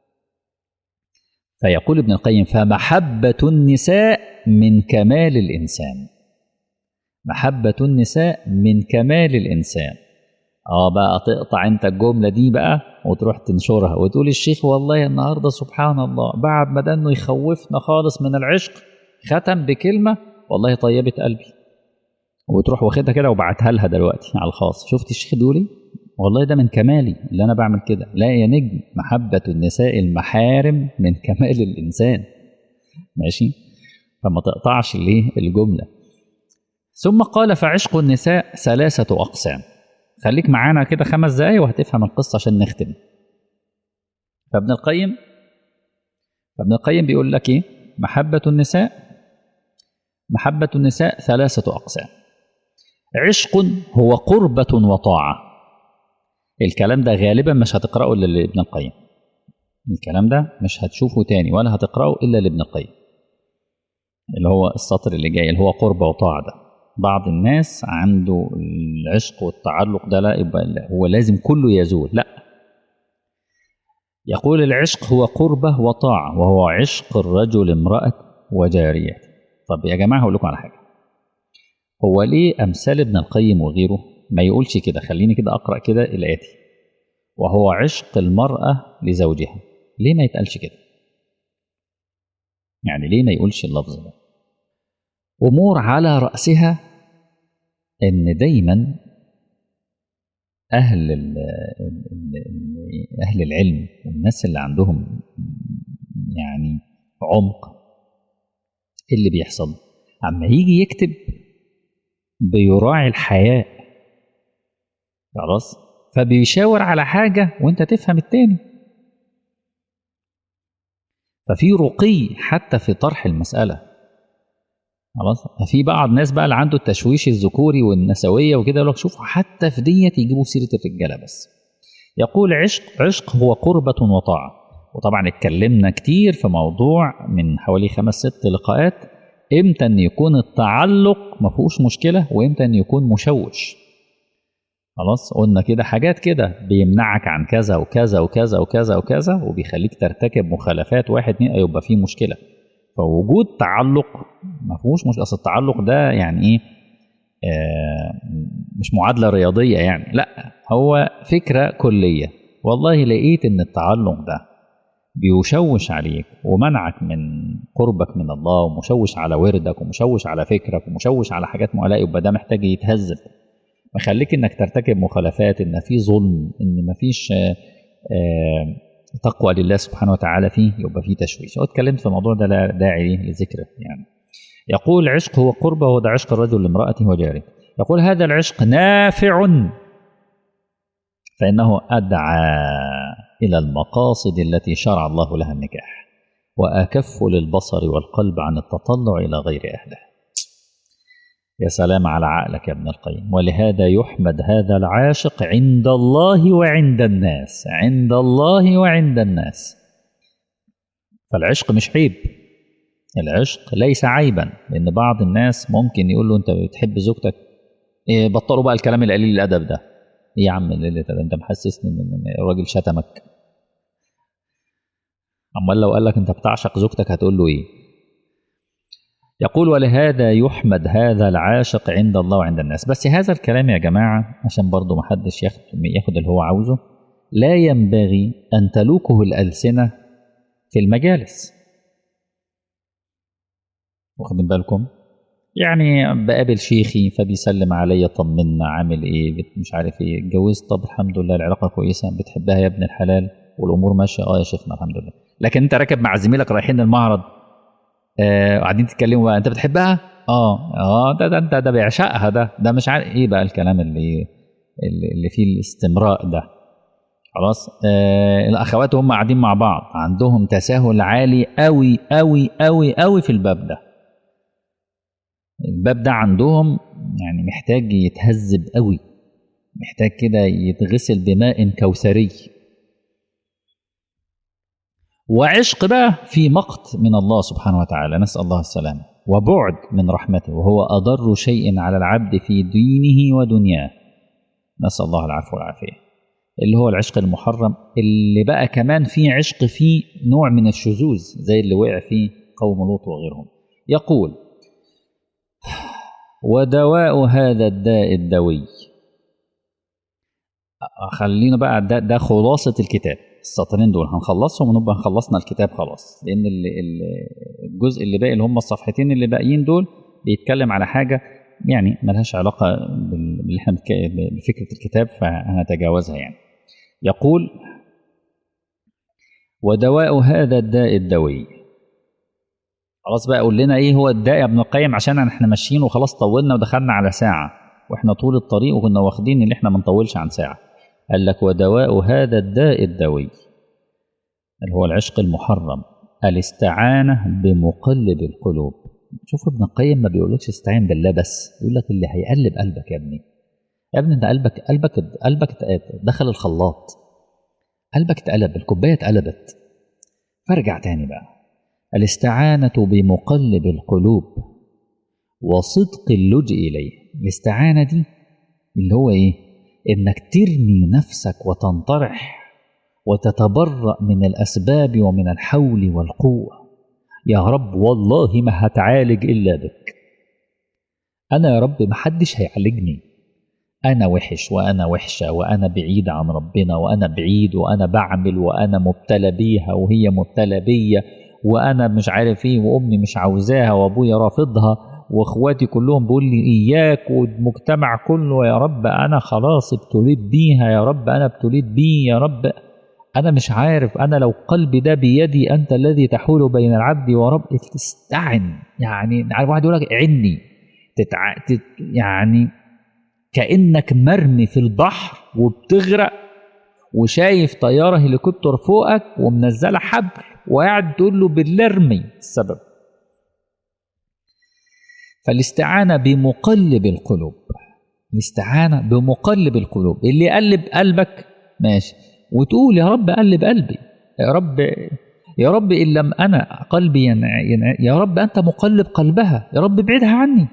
فيقول ابن القيم فمحبة النساء من كمال الإنسان محبة النساء من كمال الإنسان اه بقى تقطع انت الجملة دي بقى وتروح تنشرها وتقول الشيخ والله النهاردة سبحان الله بعد ما انه يخوفنا خالص من العشق ختم بكلمة والله طيبة قلبي وتروح واخدها كده وبعتها لها دلوقتي على الخاص شفت الشيخ بيقول ايه والله ده من كمالي اللي انا بعمل كده لا يا نجم محبة النساء المحارم من كمال الانسان ماشي فما تقطعش الايه الجمله ثم قال فعشق النساء ثلاثة أقسام خليك معانا كده خمس دقايق وهتفهم القصة عشان نختم فابن القيم فابن القيم بيقول لك إيه محبة النساء محبة النساء ثلاثة أقسام عشق هو قربة وطاعة الكلام ده غالبا مش هتقرأه إلا لابن القيم الكلام ده مش هتشوفه تاني ولا هتقرأه إلا لابن القيم اللي هو السطر اللي جاي اللي هو قربة وطاعة ده بعض الناس عنده العشق والتعلق ده لا يبقى هو لازم كله يزول لا يقول العشق هو قربة وطاعة وهو عشق الرجل امرأة وجارية طب يا جماعة هقول لكم على حاجة هو ليه أمثال ابن القيم وغيره ما يقولش كده خليني كده أقرأ كده الآتي وهو عشق المرأة لزوجها ليه ما يتقالش كده يعني ليه ما يقولش اللفظ ده أمور على رأسها ان دايما اهل ال اهل العلم والناس اللي عندهم يعني عمق اللي بيحصل اما يجي يكتب بيراعي الحياء خلاص فبيشاور على حاجه وانت تفهم التاني ففي رقي حتى في طرح المساله خلاص في بعض ناس بقى اللي عنده التشويش الذكوري والنسويه وكده يقول لك شوفوا حتى في ديت يجيبوا سيره الرجاله بس يقول عشق عشق هو قربة وطاعة وطبعا اتكلمنا كتير في موضوع من حوالي خمس ست لقاءات امتى ان يكون التعلق ما فيهوش مشكله وامتى ان يكون مشوش خلاص قلنا كده حاجات كده بيمنعك عن كذا وكذا وكذا وكذا وكذا وبيخليك ترتكب مخالفات واحد اتنين يبقى فيه مشكله فوجود تعلق ما فيهوش مش اصل التعلق ده يعني ايه آه مش معادله رياضيه يعني لا هو فكره كليه والله لقيت ان التعلق ده بيشوش عليك ومنعك من قربك من الله ومشوش على وردك ومشوش على فكرك ومشوش على حاجات معلقه يبقى ده محتاج يتهذب مخليك انك ترتكب مخالفات ان في ظلم ان مفيش آه آه تقوى لله سبحانه وتعالى فيه يبقى فيه تشويش اتكلمت في الموضوع ده لا داعي لذكره يعني يقول العشق هو قربه وده عشق الرجل لامرأته وجاره يقول هذا العشق نافع فإنه أدعى إلى المقاصد التي شرع الله لها النكاح وأكف للبصر والقلب عن التطلع إلى غير أهله يا سلام على عقلك يا ابن القيم ولهذا يحمد هذا العاشق عند الله وعند الناس عند الله وعند الناس فالعشق مش عيب العشق ليس عيبا لان بعض الناس ممكن يقول له انت بتحب زوجتك إيه بطلوا بقى الكلام القليل الادب ده ايه يا عم اللي ده انت محسسني ان الراجل شتمك امال لو قال لك انت بتعشق زوجتك هتقول له ايه يقول ولهذا يحمد هذا العاشق عند الله وعند الناس بس هذا الكلام يا جماعة عشان برضو محدش ياخد, ياخد اللي هو عاوزه لا ينبغي أن تلوكه الألسنة في المجالس واخدين بالكم يعني بقابل شيخي فبيسلم عليا طمنا عامل ايه مش عارف ايه اتجوزت طب الحمد لله العلاقه كويسه بتحبها يا ابن الحلال والامور ماشيه اه يا شيخنا الحمد لله لكن انت راكب مع زميلك رايحين المعرض آه قاعدين تتكلموا بقى انت بتحبها اه اه ده ده انت ده بيعشقها ده ده مش عارف ايه بقى الكلام اللي اللي فيه الاستمراء ده خلاص آه الاخوات هم قاعدين مع بعض عندهم تساهل عالي قوي قوي قوي قوي في الباب ده الباب ده عندهم يعني محتاج يتهذب قوي محتاج كده يتغسل بماء كوثري وعشق بقى في مقت من الله سبحانه وتعالى نسأل الله السلامة وبعد من رحمته وهو أضر شيء على العبد في دينه ودنياه نسأل الله العفو والعافية اللي هو العشق المحرم اللي بقى كمان فيه عشق فيه نوع من الشذوذ زي اللي وقع فيه قوم لوط وغيرهم يقول ودواء هذا الداء الدوي خلينا بقى ده, ده خلاصة الكتاب السطرين دول هنخلصهم ونبقى خلصنا الكتاب خلاص لأن الجزء اللي باقي اللي هم الصفحتين اللي باقيين دول بيتكلم على حاجة يعني ملهاش علاقة باللي احنا بفكرة الكتاب فهنتجاوزها يعني يقول ودواء هذا الداء الدوي خلاص بقى قول لنا ايه هو الداء يا ابن القيم عشان احنا ماشيين وخلاص طولنا ودخلنا على ساعة واحنا طول الطريق وكنا واخدين ان احنا ما نطولش عن ساعة قال لك ودواء هذا الداء الدوي اللي هو العشق المحرم الاستعانة بمقلب القلوب شوف ابن القيم ما بيقولكش استعين بالله بس يقول لك اللي هيقلب قلبك يا ابني يا ابني انت قلبك قلبك قلبك دخل الخلاط قلبك اتقلب الكوبايه اتقلبت فارجع تاني بقى الاستعانة بمقلب القلوب وصدق اللجئ إليه الاستعانة دي اللي هو إيه إنك ترمي نفسك وتنطرح وتتبرأ من الأسباب ومن الحول والقوة يا رب والله ما هتعالج إلا بك أنا يا رب محدش هيعالجني أنا وحش وأنا وحشة وأنا بعيد عن ربنا وأنا بعيد وأنا بعمل وأنا مبتلى بيها وهي مبتلى بيا وأنا مش عارف إيه وأمي مش عاوزاها وأبويا رافضها واخواتي كلهم بيقول لي اياك والمجتمع كله يا رب انا خلاص ابتليت بيها يا رب انا ابتليت بيه يا رب انا مش عارف انا لو قلبي ده بيدي انت الذي تحول بين العبد ورب تستعن يعني عارف واحد يقول لك عني تتع... تت... يعني كانك مرمي في البحر وبتغرق وشايف طياره هليكوبتر فوقك ومنزله حبل وقاعد تقول له بالله ارمي السبب فالاستعانة بمقلب القلوب الاستعانة بمقلب القلوب اللي يقلب قلبك ماشي وتقول يا رب قلب قلبي يا رب يا رب إن لم أنا قلبي ينع... ينع... يا رب أنت مقلب قلبها يا رب ابعدها عني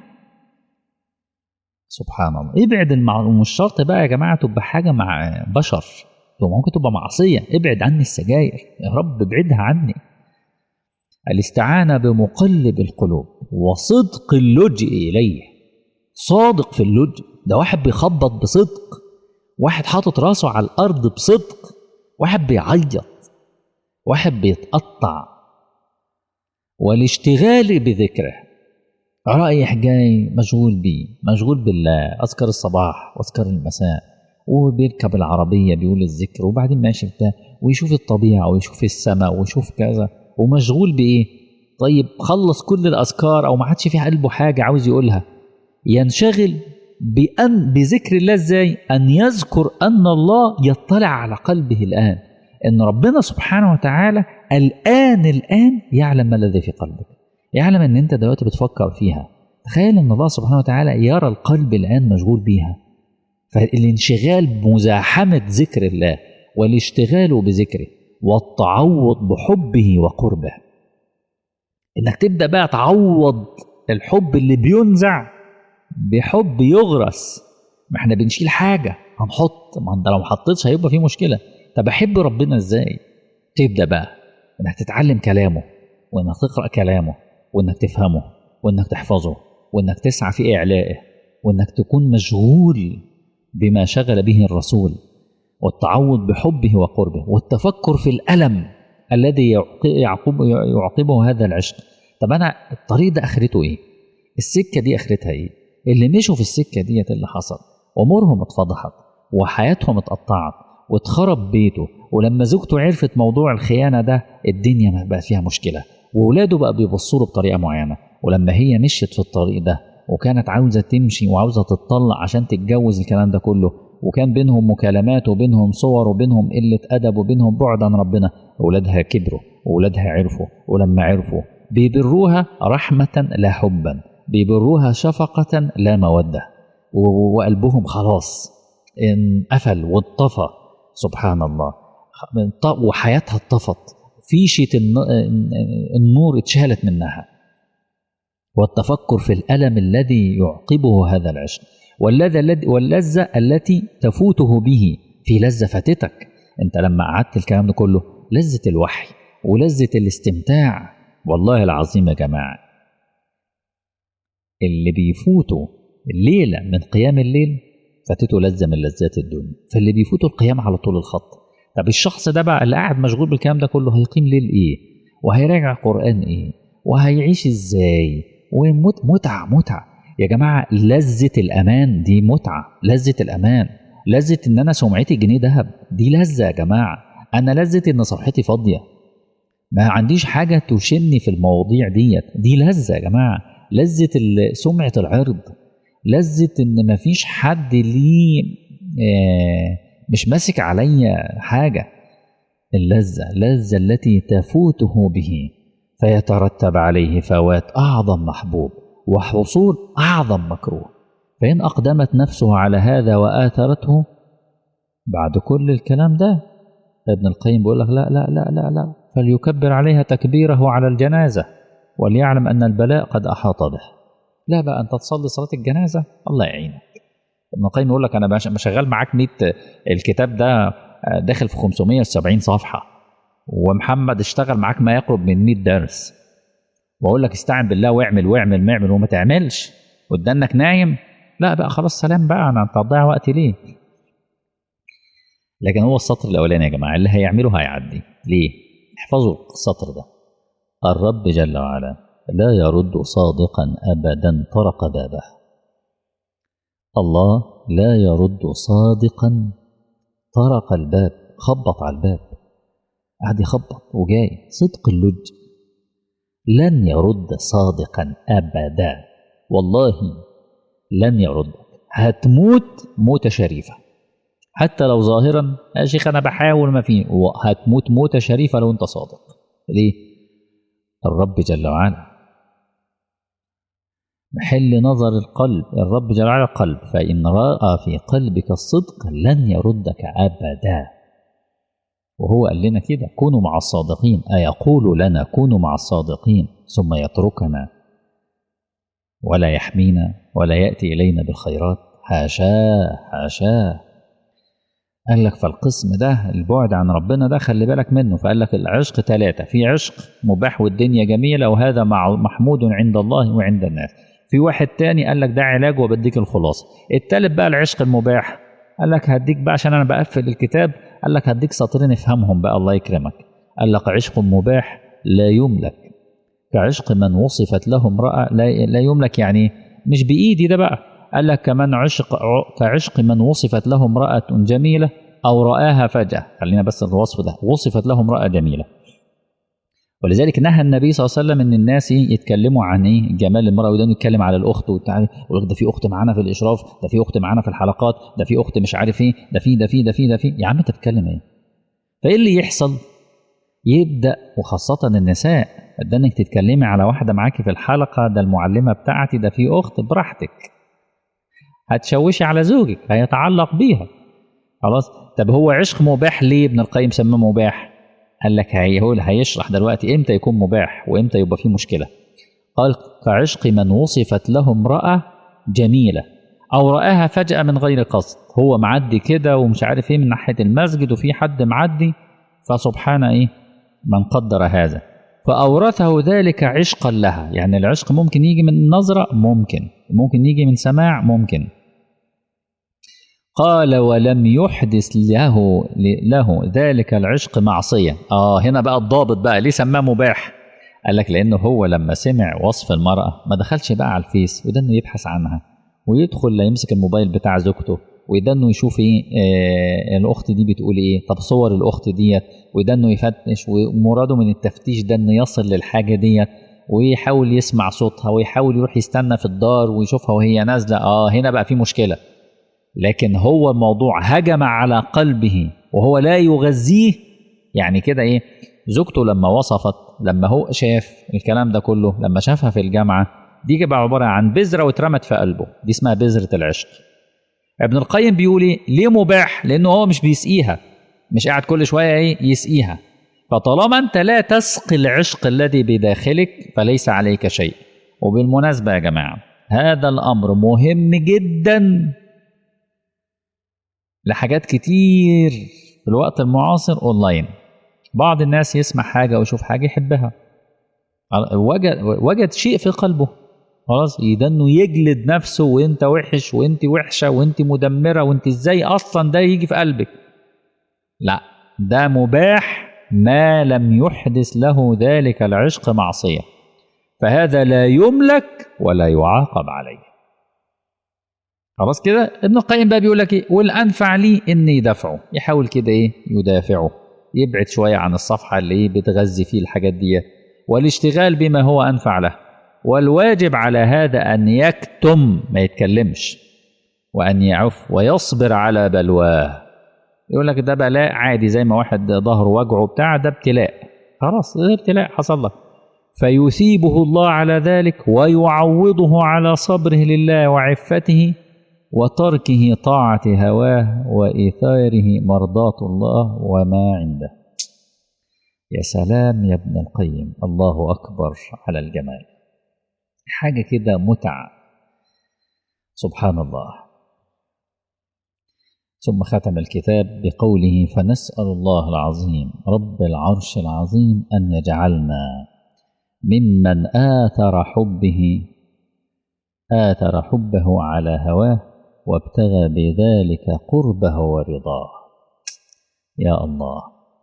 سبحان الله ابعد المع... مش شرط بقى يا جماعة تبقى حاجة مع بشر ممكن تبقى معصية ابعد عني السجاير يا رب ابعدها عني الاستعانة بمقلب القلوب وصدق اللجئ إليه صادق في اللجئ ده واحد بيخبط بصدق واحد حاطط راسه على الأرض بصدق واحد بيعيط واحد بيتقطع والاشتغال بذكره رايح جاي مشغول بيه مشغول بالله اذكر الصباح واذكر المساء وبيركب العربيه بيقول الذكر وبعدين ماشي بتاع ويشوف الطبيعه ويشوف السماء ويشوف كذا ومشغول بايه طيب خلص كل الاذكار او ما عادش في قلبه حاجه عاوز يقولها ينشغل بأن بذكر الله ازاي ان يذكر ان الله يطلع على قلبه الان ان ربنا سبحانه وتعالى الان الان يعلم ما الذي في قلبك يعلم ان انت دلوقتي بتفكر فيها تخيل ان الله سبحانه وتعالى يرى القلب الان مشغول بيها فالانشغال بمزاحمه ذكر الله والاشتغال بذكره والتعوض بحبه وقربه انك تبدا بقى تعوض الحب اللي بينزع بحب يغرس ما احنا بنشيل حاجه هنحط ما انت لو ما حطيتش هيبقى في مشكله طب احب ربنا ازاي تبدا بقى انك تتعلم كلامه وانك تقرا كلامه وانك تفهمه وانك تحفظه وانك تسعى في اعلائه وانك تكون مشغول بما شغل به الرسول والتعوض بحبه وقربه والتفكر في الالم الذي يعقب يعقبه هذا العشق طب انا الطريق ده اخرته ايه السكه دي اخرتها ايه اللي مشوا في السكه ديت اللي حصل امورهم اتفضحت وحياتهم اتقطعت واتخرب بيته ولما زوجته عرفت موضوع الخيانه ده الدنيا بقى فيها مشكله واولاده بقى بيبصوا له بطريقه معينه ولما هي مشيت في الطريق ده وكانت عاوزه تمشي وعاوزه تتطلع عشان تتجوز الكلام ده كله وكان بينهم مكالمات وبينهم صور وبينهم قله ادب وبينهم بعد عن ربنا اولادها كبروا واولادها عرفوا ولما عرفوا بيبروها رحمه لا حبا بيبروها شفقه لا موده وقلبهم خلاص انقفل واتطفى سبحان الله وحياتها اتطفت فيشة النور اتشالت منها والتفكر في الألم الذي يعقبه هذا العشق واللذة التي تفوته به في لذة فاتتك انت لما قعدت الكلام ده كله لذة الوحي ولذة الاستمتاع والله العظيم يا جماعة اللي بيفوتوا الليلة من قيام الليل فاتته لذة من لذات الدنيا فاللي بيفوتوا القيام على طول الخط طب الشخص ده بقى اللي قاعد مشغول بالكلام ده كله هيقيم ليل ايه وهيراجع قرآن ايه وهيعيش ازاي ومتعة متعة يا جماعة لذة الأمان دي متعة لذة الأمان لذة إن أنا سمعتي جنيه ذهب دي لذة يا جماعة أنا لذة إن صفحتي فاضية ما عنديش حاجة تشني في المواضيع ديت دي لذة يا جماعة لذة سمعة العرض لذة إن مفيش حد ليه آه مش ماسك عليا حاجة اللذة اللذة التي تفوته به فيترتب عليه فوات أعظم محبوب وحصول أعظم مكروه فإن أقدمت نفسه على هذا وآثرته بعد كل الكلام ده ابن القيم بيقول لك لا لا لا لا لا فليكبر عليها تكبيره على الجنازة وليعلم أن البلاء قد أحاط به لا بقى أنت تصلي صلاة الجنازة الله يعينك ابن القيم يقول لك أنا شغال معاك 100 الكتاب ده داخل في 570 صفحة ومحمد اشتغل معاك ما يقرب من 100 درس واقول لك استعن بالله واعمل واعمل واعمل وما تعملش قدامك نايم لا بقى خلاص سلام بقى انا انت هتضيع وقتي ليه لكن هو السطر الاولاني يا جماعه اللي هيعمله هيعدي ليه احفظوا السطر ده الرب جل وعلا لا يرد صادقا ابدا طرق بابه الله لا يرد صادقا طرق الباب خبط على الباب قاعد يخبط وجاي صدق اللج لن يرد صادقا ابدا والله لن يرد هتموت موتة شريفة حتى لو ظاهرا يا شيخ انا بحاول ما فيه هتموت موتة شريفة لو انت صادق ليه الرب جل وعلا محل نظر القلب الرب جل وعلا قلب فإن رأى في قلبك الصدق لن يردك أبدا وهو قال لنا كده كونوا مع الصادقين أيقول لنا كونوا مع الصادقين ثم يتركنا ولا يحمينا ولا يأتي إلينا بالخيرات حاشاه حاشاه قال لك فالقسم ده البعد عن ربنا ده خلي بالك منه فقال لك العشق ثلاثة في عشق مباح والدنيا جميلة وهذا مع محمود عند الله وعند الناس في واحد تاني قال لك ده علاج وبديك الخلاصة التالت بقى العشق المباح قال لك هديك بقى عشان انا بقفل الكتاب قال لك هديك سطرين افهمهم بقى الله يكرمك قال لك عشق مباح لا يملك كعشق من وصفت له امرأة لا, لا يملك يعني مش بإيدي ده بقى قال لك كمان عشق كعشق من وصفت له امرأة جميلة أو رآها فجأة خلينا بس الوصف ده وصفت له امرأة جميلة ولذلك نهى النبي صلى الله عليه وسلم ان الناس يتكلموا عن ايه جمال المراه وده يتكلم على الاخت وتعالى يقول ده في اخت معانا في الاشراف ده في اخت معانا في الحلقات ده في اخت مش عارف ايه ده في ده في ده في ده في يا عم انت بتتكلم ايه فايه اللي يحصل يبدا وخاصه النساء ده انك تتكلمي على واحده معاكي في الحلقه ده المعلمه بتاعتي ده في اخت براحتك هتشوشي على زوجك هيتعلق بيها خلاص طب هو عشق مباح ليه ابن القيم سماه مباح قال لك هيقول هيشرح دلوقتي امتى يكون مباح وامتى يبقى فيه مشكله قال كعشق من وصفت له امراه جميله او راها فجاه من غير قصد هو معدي كده ومش عارف ايه من ناحيه المسجد وفي حد معدي فسبحان ايه من قدر هذا فاورثه ذلك عشقا لها يعني العشق ممكن يجي من نظره ممكن ممكن يجي من سماع ممكن قال ولم يحدث له له ذلك العشق معصيه اه هنا بقى الضابط بقى ليه سماه مباح قال لك لانه هو لما سمع وصف المراه ما دخلش بقى على الفيس وده انه يبحث عنها ويدخل لا يمسك الموبايل بتاع زوجته وده انه يشوف ايه آه الاخت دي بتقول ايه طب صور الاخت ديت وده انه يفتش ومراده من التفتيش ده انه يصل للحاجه ديت ويحاول يسمع صوتها ويحاول يروح يستنى في الدار ويشوفها وهي نازله اه هنا بقى في مشكله لكن هو الموضوع هجم على قلبه وهو لا يغذيه يعني كده ايه زوجته لما وصفت لما هو شاف الكلام ده كله لما شافها في الجامعه دي بقى عباره عن بذره واترمت في قلبه دي اسمها بذره العشق ابن القيم بيقول ايه ليه مباح لانه هو مش بيسقيها مش قاعد كل شويه ايه يسقيها فطالما انت لا تسقي العشق الذي بداخلك فليس عليك شيء وبالمناسبه يا جماعه هذا الامر مهم جدا لحاجات كتير في الوقت المعاصر اونلاين بعض الناس يسمع حاجه ويشوف حاجه يحبها وجد وجد شيء في قلبه خلاص ده انه يجلد نفسه وانت وحش وانت وحشه وانت مدمره وانت ازاي اصلا ده يجي في قلبك لا ده مباح ما لم يحدث له ذلك العشق معصيه فهذا لا يملك ولا يعاقب عليه خلاص كده ابن القيم بقى بيقول لك ايه والانفع لي ان يدافعه يحاول كده ايه يدافعه يبعد شويه عن الصفحه اللي ايه بتغذي فيه الحاجات دي والاشتغال بما هو انفع له والواجب على هذا ان يكتم ما يتكلمش وان يعف ويصبر على بلواه يقول لك ده بلاء عادي زي ما واحد ظهره وجعه بتاع ده ابتلاء خلاص ده ابتلاء حصل لك فيثيبه الله على ذلك ويعوضه على صبره لله وعفته وتركه طاعة هواه وإيثاره مرضاة الله وما عنده يا سلام يا ابن القيم الله أكبر على الجمال حاجة كده متعة سبحان الله ثم ختم الكتاب بقوله فنسأل الله العظيم رب العرش العظيم أن يجعلنا ممن آثر حبه آثر حبه على هواه وابتغى بذلك قربه ورضاه يا الله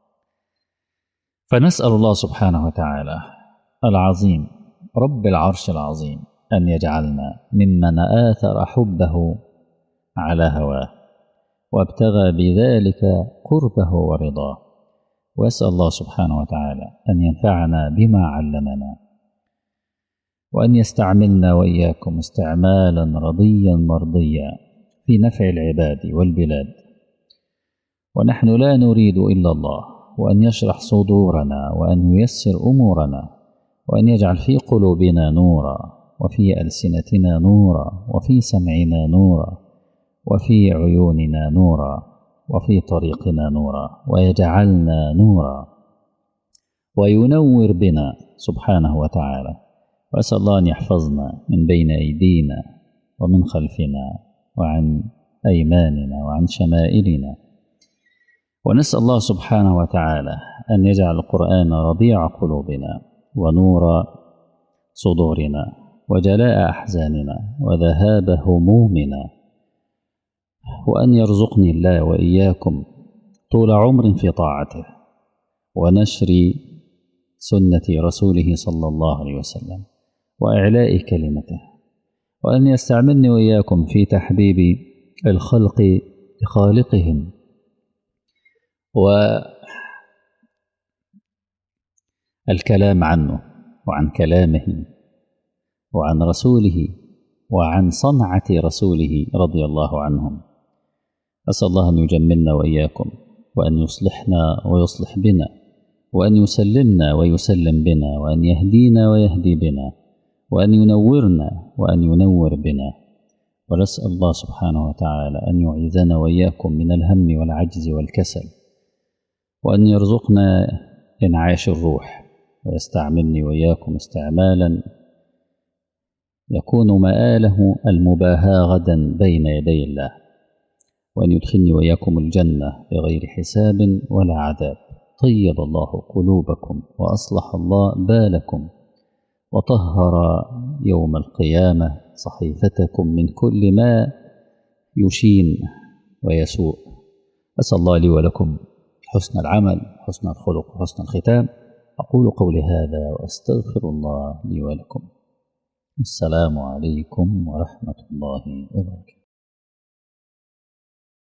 فنسأل الله سبحانه وتعالى العظيم رب العرش العظيم أن يجعلنا ممن آثر حبه على هواه وابتغى بذلك قربه ورضاه واسال الله سبحانه وتعالى ان ينفعنا بما علمنا وان يستعملنا واياكم استعمالا رضيا مرضيا في نفع العباد والبلاد ونحن لا نريد الا الله وان يشرح صدورنا وان ييسر امورنا وان يجعل في قلوبنا نورا وفي السنتنا نورا وفي سمعنا نورا وفي عيوننا نورا وفي طريقنا نورا ويجعلنا نورا وينور بنا سبحانه وتعالى واسال الله ان يحفظنا من بين ايدينا ومن خلفنا وعن ايماننا وعن شمائلنا ونسأل الله سبحانه وتعالى أن يجعل القرآن ربيع قلوبنا ونور صدورنا وجلاء أحزاننا وذهاب همومنا وأن يرزقني الله وإياكم طول عمر في طاعته ونشر سنة رسوله صلى الله عليه وسلم وإعلاء كلمته وأن يستعملني وإياكم في تحبيب الخلق لخالقهم والكلام عنه وعن كلامه وعن رسوله وعن صنعة رسوله رضي الله عنهم أسأل الله أن يجملنا وإياكم وأن يصلحنا ويصلح بنا وأن يسلمنا ويسلم بنا وأن يهدينا ويهدي بنا وأن ينورنا وأن ينور بنا ونسأل الله سبحانه وتعالى أن يعيذنا وإياكم من الهم والعجز والكسل وأن يرزقنا إنعاش الروح ويستعملني وإياكم استعمالا يكون مآله المباهاة غدا بين يدي الله وأن يدخلني وإياكم الجنة بغير حساب ولا عذاب طيب الله قلوبكم وأصلح الله بالكم وطهر يوم القيامة صحيفتكم من كل ما يشين ويسوء أسأل الله لي ولكم حسن العمل حسن الخلق وحسن الختام أقول قولي هذا وأستغفر الله لي ولكم السلام عليكم ورحمة الله وبركاته